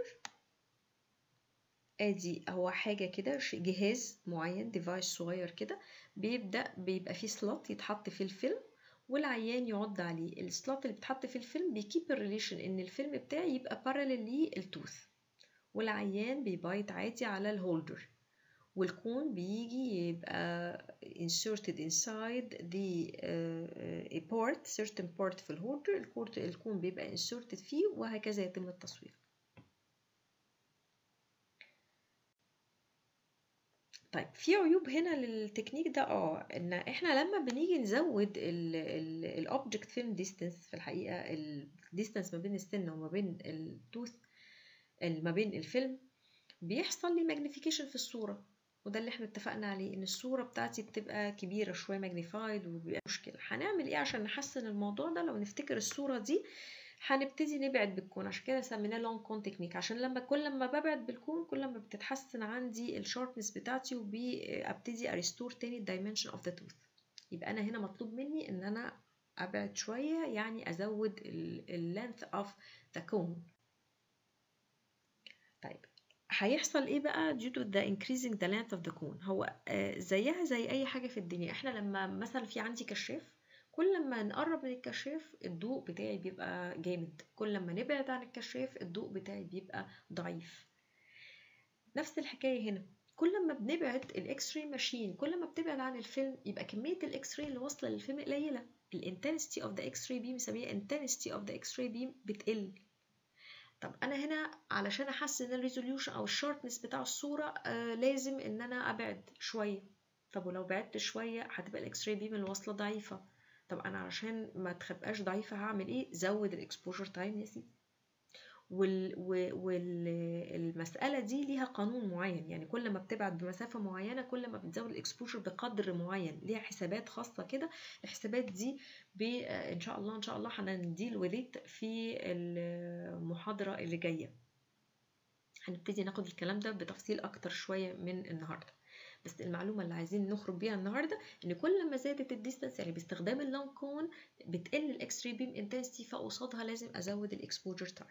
[SPEAKER 1] ادي هو حاجة كده جهاز معين ديفايس صغير كده بيبدأ بيبقى فيه سلوت يتحط فيه الفيلم والعيان يعض عليه السلوت اللي بتحط في الفيلم بيكيب الريليشن ان الفيلم بتاعي يبقى باراليل للتوث والعيان بيبايت عادي على الهولدر والكون بيجي يبقى inserted inside the uh, a part certain part في الهولدر الكون بيبقى inserted فيه وهكذا يتم التصوير طيب في عيوب هنا للتكنيك ده اه ان احنا لما بنيجي نزود الاوبجكت فيلم ديستانس في الحقيقه الديستانس ما بين السن وما بين التوث ما بين الفيلم بيحصل لي ماجنيفيكيشن في الصورة وده اللي احنا اتفقنا عليه ان الصورة بتاعتي بتبقى كبيرة شوية ماجنيفايد وبيبقى مشكلة هنعمل ايه عشان نحسن الموضوع ده لو نفتكر الصورة دي هنبتدي نبعد بالكون عشان كده سميناه لونج كون تكنيك عشان لما كل ما ببعد بالكون كل ما بتتحسن عندي الشاربنس بتاعتي وابتدي اريستور تاني الدايمنشن اوف ذا توث يبقى انا هنا مطلوب مني ان انا ابعد شويه يعني ازود اللينث اوف ذا كون طيب هيحصل ايه بقى due to the increasing the length of the cone هو زيها زي اي حاجه في الدنيا احنا لما مثلا في عندي كشاف كل ما نقرب من الكشاف الضوء بتاعي بيبقى جامد كل ما نبعد عن الكشاف الضوء بتاعي بيبقى ضعيف نفس الحكايه هنا كل ما بنبعد الاكس راي ماشين كل ما بتبعد عن الفيلم يبقى كميه الاكس راي اللي واصله للفيلم قليله الانتنسيتي اوف ذا اكس راي بيم بنسميها intensity اوف ذا اكس راي بيم بتقل طب انا هنا علشان احسن الريزوليوشن او الشاربنس بتاع الصوره آه لازم ان انا ابعد شويه طب ولو بعدت شويه هتبقى الاكس راي بيم اللي واصله ضعيفه طب انا علشان ما تبقاش ضعيفه هعمل ايه زود الاكسبوجر تايم يا سيدي والمسألة دي ليها قانون معين يعني كل ما بتبعد بمسافة معينة كل ما بتزود الاكسبوجر بقدر معين ليها حسابات خاصة كده الحسابات دي ان شاء الله ان شاء الله هنديل وذيت في المحاضرة اللي جاية هنبتدي ناخد الكلام ده بتفصيل اكتر شوية من النهاردة بس المعلومه اللي عايزين نخرج بيها النهارده ان كل ما زادت الديستانس يعني باستخدام اللونج كون بتقل الاكس راي بيم انتنسيتي فقصادها لازم ازود الاكسبوجر تايم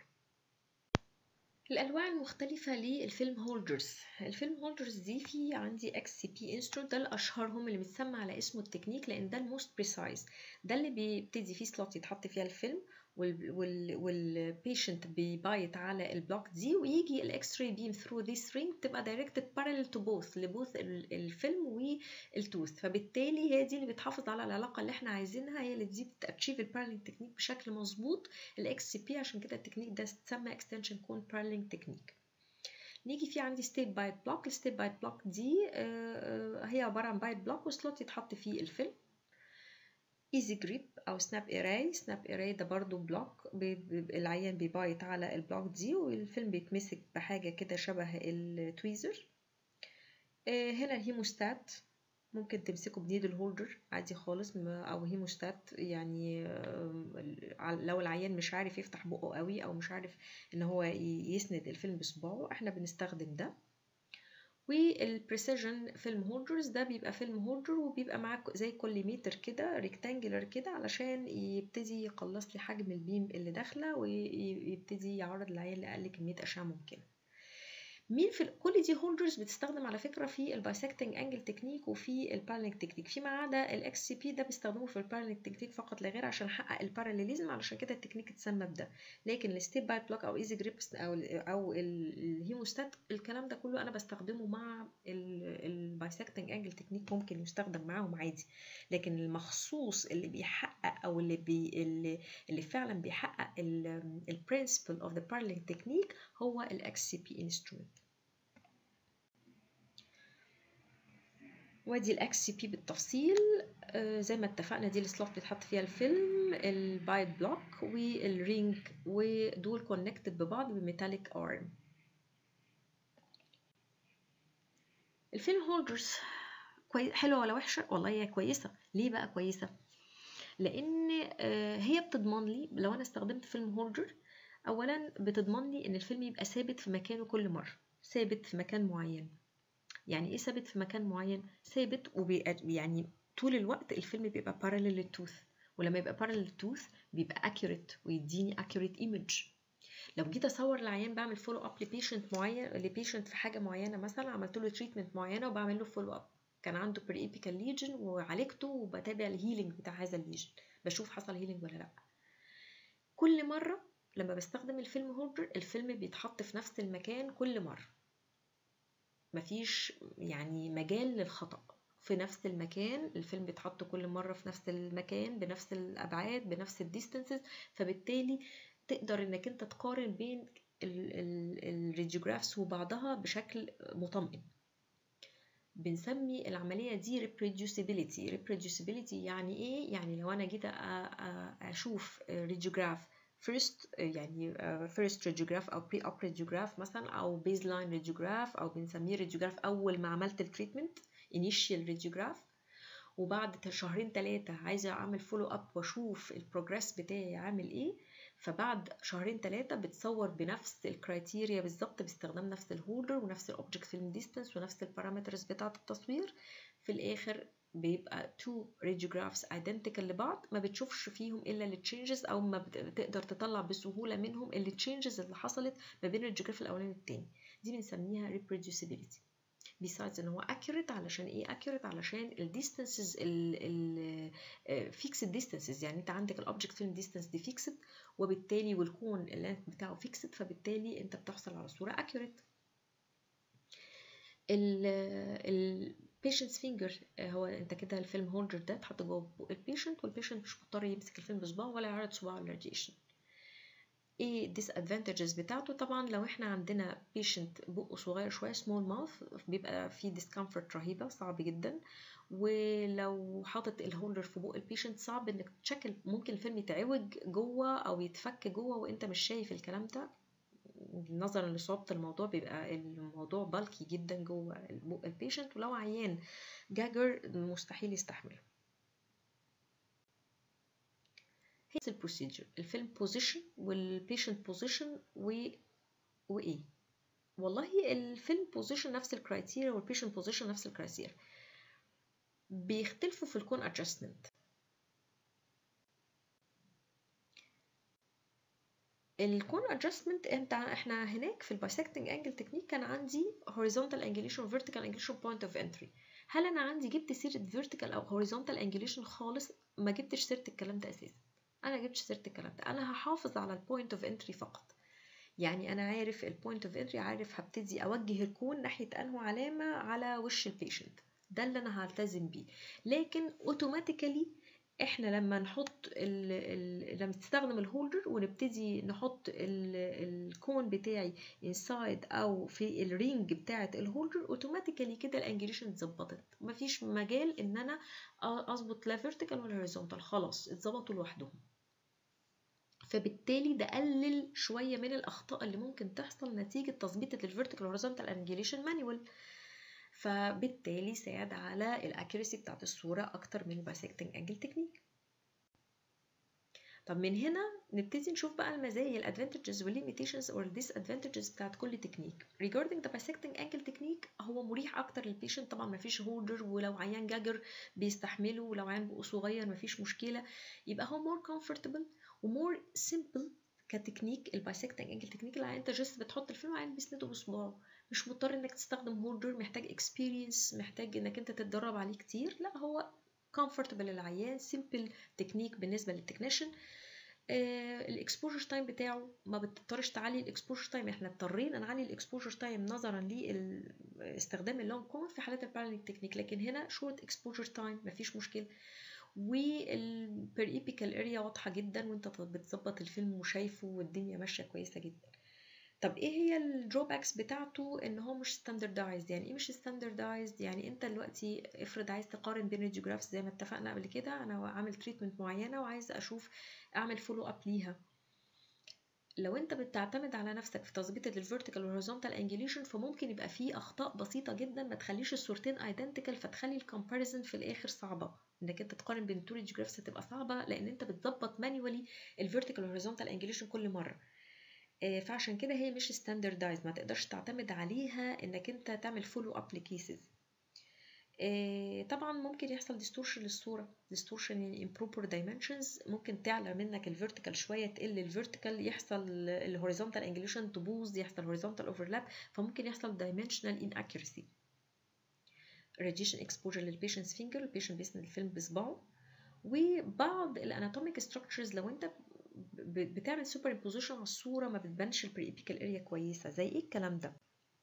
[SPEAKER 1] الانواع المختلفه للفيلم هولدرز الفيلم هولدرز دي في عندي اكس سي بي انستروت ده الاشهرهم اللي متسمى على اسمه التكنيك لان ده الموست بريسايز ده اللي بيبتدي فيه سلوت يتحط فيها الفيلم والبيشنت بيبايت على البلوك دي ويجي الاكس راي بيم ثرو ذيس رينج تبقى دايركتد بارallel تو بوث لبوث الفيلم والتوث فبالتالي هي دي اللي بتحافظ على العلاقه اللي احنا عايزينها هي اللي دي بتاتشيف البارالينج تكنيك بشكل مظبوط الاكس سي بي عشان كده التكنيك ده اتسمى اكستنشن كون بارالينج تكنيك نيجي في عندي ستيب بايت بلوك الستيب بايت بلوك دي هي عباره عن بايت بلوك وسلوت يتحط فيه الفيلم ايزي جريب او سناب ايراي سناب ايراي ده برضو بلوك العيان بيبايت على البلوك دي والفيلم بيتمسك بحاجه كده شبه التويزر هنا الهيموستات ممكن تمسكه بنيدل هولدر عادي خالص او هيموستات يعني لو العيان مش عارف يفتح بقه قوي او مش عارف ان هو يسند الفيلم بصباعه احنا بنستخدم ده والبريسيجن فيلم هولدرز ده بيبقى فيلم هولدر وبيبقى معاه زي كوليميتر كده ريكتانجلر كده علشان يبتدي يقلص لي حجم البيم اللي داخله ويبتدي يعرض العيان لاقل كميه اشعه ممكنه مين في كل دي هولدرز بتستخدم على فكره في البايسكتنج انجل تكنيك وفي البارالينج تكنيك فيما عدا الاكس سي بي ده بيستخدموه في البارالينج تكنيك فقط لا غير عشان احقق الباراليليزم علشان كده التكنيك اتسمى بده لكن الستيب باي بلوك او ايزي جريب او او الهيموستات الكلام ده كله انا بستخدمه مع البايسكتنج انجل تكنيك ممكن يستخدم معاهم عادي لكن المخصوص اللي بيحقق او اللي بي اللي, اللي فعلا بيحقق البرنسبل اوف ذا بارالينج تكنيك هو الاكس سي بي انسترومنت وادي الاكس سي بي بالتفصيل آه زي ما اتفقنا دي السلوت بيتحط فيها الفيلم البايت بلوك والرينج ودول كونكتد ببعض بميتاليك ارم الفيلم هولدرز كوي... حلوه ولا وحشه والله هي كويسه ليه بقى كويسه لان آه هي بتضمن لي لو انا استخدمت فيلم هولدر اولا بتضمن لي ان الفيلم يبقى ثابت في مكانه كل مره ثابت في مكان معين يعني ايه ثابت في مكان معين ثابت وبيبقى يعني طول الوقت الفيلم بيبقى باراليل للتوث ولما يبقى باراليل للتوث بيبقى اكيوريت ويديني اكيوريت ايمج لو جيت اصور العيان بعمل فولو اب لبيشنت معين لبيشنت في حاجه معينه مثلا عملت له تريتمنت معينه وبعمل له فولو اب كان عنده بري ايبيكال ليجن وعالجته وبتابع الهيلينج بتاع هذا الليجن بشوف حصل هيلينج ولا لا كل مره لما بستخدم الفيلم هولدر الفيلم بيتحط في نفس المكان كل مره مفيش يعني مجال للخطأ في نفس المكان الفيلم بيتحط كل مرة في نفس المكان بنفس الأبعاد بنفس الديستنسز فبالتالي تقدر انك انت تقارن بين الريديوجرافز وبعضها بشكل مطمئن بنسمي العملية دي reproducibility reproducibility يعني ايه؟ يعني لو انا جيت اشوف ريديوجراف first يعني first radiograph او pre op radiograph مثلا او baseline radiograph او بنسميه radiograph اول ما عملت التريتمنت initial radiograph وبعد شهرين ثلاثة عايزة أعمل فولو أب وأشوف البروجرس بتاعي عامل إيه فبعد شهرين ثلاثة بتصور بنفس الكرايتيريا بالظبط باستخدام نفس الهولدر ونفس الأوبجكت فيلم ديستانس ونفس البارامترز بتاعة التصوير في الآخر بيبقى تو راديوجرافز identical لبعض ما بتشوفش فيهم الا التشينجز او ما بتقدر تطلع بسهوله منهم التشينجز اللي حصلت ما بين الراديوجراف الاولاني والتاني دي بنسميها reproducibility besides ان هو accurate علشان ايه accurate علشان الديستانسز ال fixed distances يعني انت عندك الاوبجكت فيلم ديستانس دي fixed وبالتالي والكون اللينث بتاعه fixed فبالتالي انت بتحصل على صوره accurate ال patient's finger هو انت كده الفيلم هولدر ده اتحط جوه بق البيشنت والبيشنت مش مضطر يمسك الفيلم بصباعه ولا يعرض صباعه للراديشن ايه disadvantages بتاعته طبعا لو احنا عندنا patient بقه صغير شويه small mouth بيبقى فيه discomfort رهيبه صعب جدا ولو حاطط الهولدر في بق البيشنت صعب انك تشكل ممكن الفيلم يتعوج جوه او يتفك جوه وانت مش شايف الكلام ده نظرا لصعوبة الموضوع بيبقى الموضوع بالكي جدا جوه بق البيشنت ولو عيان جاجر مستحيل يستحمله هي البروسيجر الفيلم بوزيشن والبيشنت بوزيشن و وايه والله الفيلم بوزيشن نفس الكرايتيريا والبيشنت بوزيشن نفس الكرايتيريا بيختلفوا في الكون ادجستمنت الكون ادجستمنت انت احنا هناك في البايسكتنج انجل تكنيك كان عندي horizontal angulation و vertical angulation point of entry هل انا عندي جبت سيره vertical او horizontal angulation خالص ما جبتش سيره الكلام ده اساسا انا جبتش سيره الكلام ده انا هحافظ على البوينت اوف انتري فقط يعني انا عارف البوينت اوف انتري عارف هبتدي اوجه الكون ناحيه انه علامه على وش البيشنت ده اللي انا هلتزم بيه لكن اوتوماتيكالي احنا لما نحط ال ال لما تستخدم الهولدر ونبتدي نحط ال الكون بتاعي انسايد او في الرينج بتاعه الهولدر اوتوماتيكالي كده الانجليشن اتظبطت مفيش مجال ان انا اظبط لا فيرتيكال ولا هوريزونتال خلاص اتظبطوا لوحدهم فبالتالي ده قلل شويه من الاخطاء اللي ممكن تحصل نتيجه تظبيطه الفيرتيكال هوريزونتال انجليشن مانيوال فبالتالي ساعد على الاكيرسي بتاعت الصورة أكتر من البايسكتنج انجل تكنيك طب من هنا نبتدي نشوف بقى المزايا الادفانتجز والليميتيشنز or disadvantages بتاعت كل تكنيك regarding the bisecting angle technique هو مريح اكتر للبيشنت طبعا مفيش هولدر ولو عيان جاجر بيستحمله ولو عيان بقه صغير مفيش مشكله يبقى هو more comfortable ومور simple كتكنيك البايسكتنج انجل تكنيك اللي انت جست بتحط الفيلم عين بيسنده بصباعه مش مضطر انك تستخدم هولدر محتاج اكسبيرينس محتاج انك انت تتدرب عليه كتير لا هو كومفورتبل للعيان سيمبل تكنيك بالنسبه للتكنيشن الاكسبوجر تايم بتاعه ما بتضطرش تعلي الاكسبوجر تايم احنا اضطرينا نعلي الاكسبوجر تايم نظرا لاستخدام اللونج كون في حالات البارالينج تكنيك لكن هنا شورت اكسبوجر تايم مفيش مشكله والبير ايبيكال اريا واضحه جدا وانت بتظبط الفيلم وشايفه والدنيا ماشيه كويسه جدا طب ايه هي الدروباكس بتاعته ان هو مش ستاندردايزد يعني ايه مش ستاندردايزد يعني انت دلوقتي افرض عايز تقارن بين راديوجرافز زي ما اتفقنا قبل كده انا عامل تريتمنت معينه وعايز اشوف اعمل فولو اب ليها لو انت بتعتمد على نفسك في تظبيط الفيرتيكال والهوريزونتال انجليشن فممكن يبقى فيه اخطاء بسيطه جدا ما تخليش الصورتين ايدنتيكال فتخلي الكومباريزن في الاخر صعبه انك انت تقارن بين تو راديوجرافز هتبقى صعبه لان انت بتظبط مانيوالي الفيرتيكال والهوريزونتال انجليشن كل مره فعشان كده هي مش ستاندردايز ما تقدرش تعتمد عليها انك انت تعمل فولو اب لكيسز طبعا ممكن يحصل ديستورشن للصوره ديستورشن يعني improper dimensions ممكن تعلى منك الفيرتيكال شويه تقل الفيرتيكال يحصل الهوريزونتال انجليشن تبوظ يحصل هوريزونتال اوفرلاب فممكن يحصل dimensional inaccuracy radiation exposure للبيشنتس فينجر البيشنت بيسند الفيلم بصباعه وبعض الاناتوميك ستراكشرز لو انت بتعمل سوبر امبوزيشن على الصوره ما بتبانش البريبيكال اريا كويسه زي ايه الكلام ده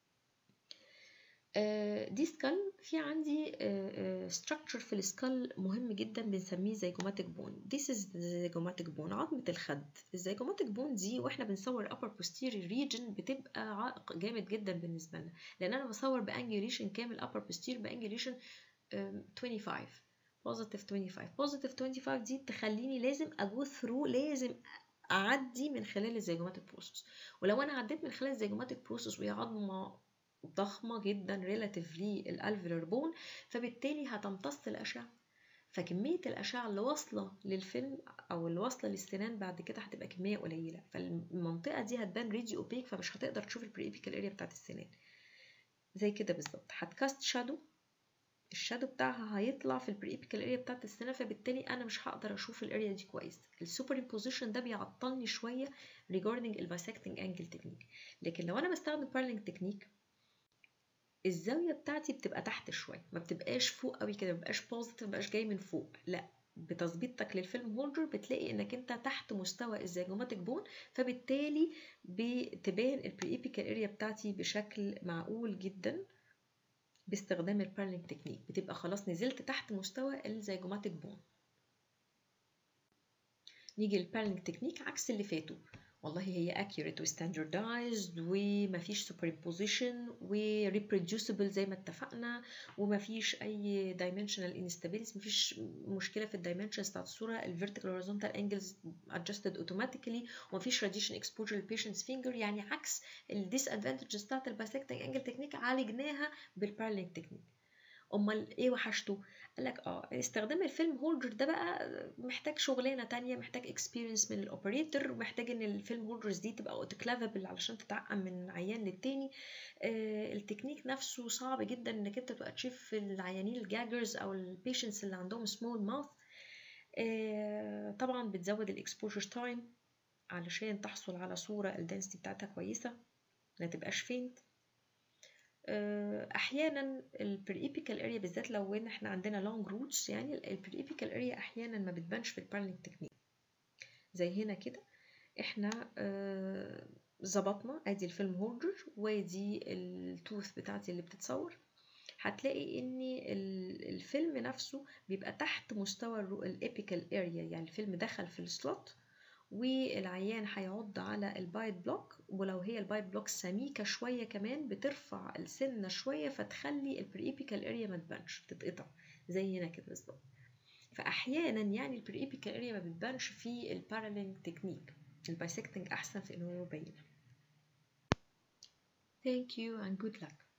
[SPEAKER 1] آه دي سكال في عندي ستراكشر في السكال مهم جدا بنسميه زيجوماتيك بون This is the زيجوماتيك بون عظمة الخد الزيجوماتيك بون دي واحنا بنصور upper posterior region بتبقى عائق جامد جدا بالنسبة لنا لأن أنا بصور بانجوليشن كامل upper posterior بانجوليشن 25 بوزيتيف 25 بوزيتيف 25 دي تخليني لازم اجو ثرو لازم اعدي من خلال الزيجوماتيك بروسس ولو انا عديت من خلال الزيجوماتيك بروسس وهي عظمه ضخمه جدا ريلاتيف للالفيولار بون فبالتالي هتمتص الاشعه فكمية الأشعة اللي واصلة للفيلم أو اللي واصلة للسنان بعد كده هتبقى كمية قليلة فالمنطقة دي هتبان ريدي أوبيك فمش هتقدر تشوف البريبيكال اريا بتاعت السنان زي كده بالظبط هتكاست شادو الشادو بتاعها هيطلع في البريبيكال اريا بتاعت السنان فبالتالي انا مش هقدر اشوف الاريا دي كويس السوبر امبوزيشن ده بيعطلني شويه regarding البايسكتنج انجل تكنيك لكن لو انا بستخدم بارلينج تكنيك الزاويه بتاعتي بتبقى تحت شويه ما بتبقاش فوق قوي كده ما بيبقاش بوزيتيف ما بيبقاش جاي من فوق لا بتظبيطك للفيلم هولدر بتلاقي انك انت تحت مستوى الزيجوماتيك بون فبالتالي بتبان البريبيكال اريا بتاعتي بشكل معقول جدا باستخدام البارلينج تكنيك بتبقى خلاص نزلت تحت مستوى الزيجوماتيك بون نيجي للبارلينج تكنيك عكس اللي فاتوا والله هي accurate و standardized ومفيش superimposition و reproducible زي ما اتفقنا ومفيش أي dimensional instability مفيش مشكلة في الدايمنشنز بتاعت الصورة ال vertical horizontal angles adjusted automatically ومفيش radiation exposure للبيشنت's finger يعني عكس ال disadvantages بتاعت ال bisecting angle technique عالجناها بالبارلينج تكنيك امال ايه وحشته قال لك اه استخدام الفيلم هولدر ده بقى محتاج شغلانه تانية محتاج اكسبيرينس من الاوبريتور محتاج ان الفيلم هولدرز دي تبقى اوتوكلافبل علشان تتعقم من عيان للتاني آه التكنيك نفسه صعب جدا انك انت تبقى تشوف العيانين الجاجرز او البيشنتس اللي عندهم سمول ماوث آه طبعا بتزود الاكسبوجر تايم علشان تحصل على صوره الدنسيتي بتاعتها كويسه ما تبقاش فينت احيانا البريبيكال اريا بالذات لو ان احنا عندنا لونج روتس يعني البريبيكال اريا احيانا ما بتبانش في البارلينج تكنيك زي هنا كده احنا ظبطنا ادي الفيلم هولدر وادي التوث بتاعتي اللي بتتصور هتلاقي ان الفيلم نفسه بيبقى تحت مستوى الابيكال اريا يعني الفيلم دخل في السلوت والعيان هيعض على البايت بلوك ولو هي البايت بلوك سميكة شوية كمان بترفع السنة شوية فتخلي البريبيكال اريا ما تبانش تتقطع زي هنا كده بالظبط فأحيانا يعني البريبيكال اريا ما بتبانش في البارالينج تكنيك البايسكتنج أحسن في إنه يبين Thank you and good luck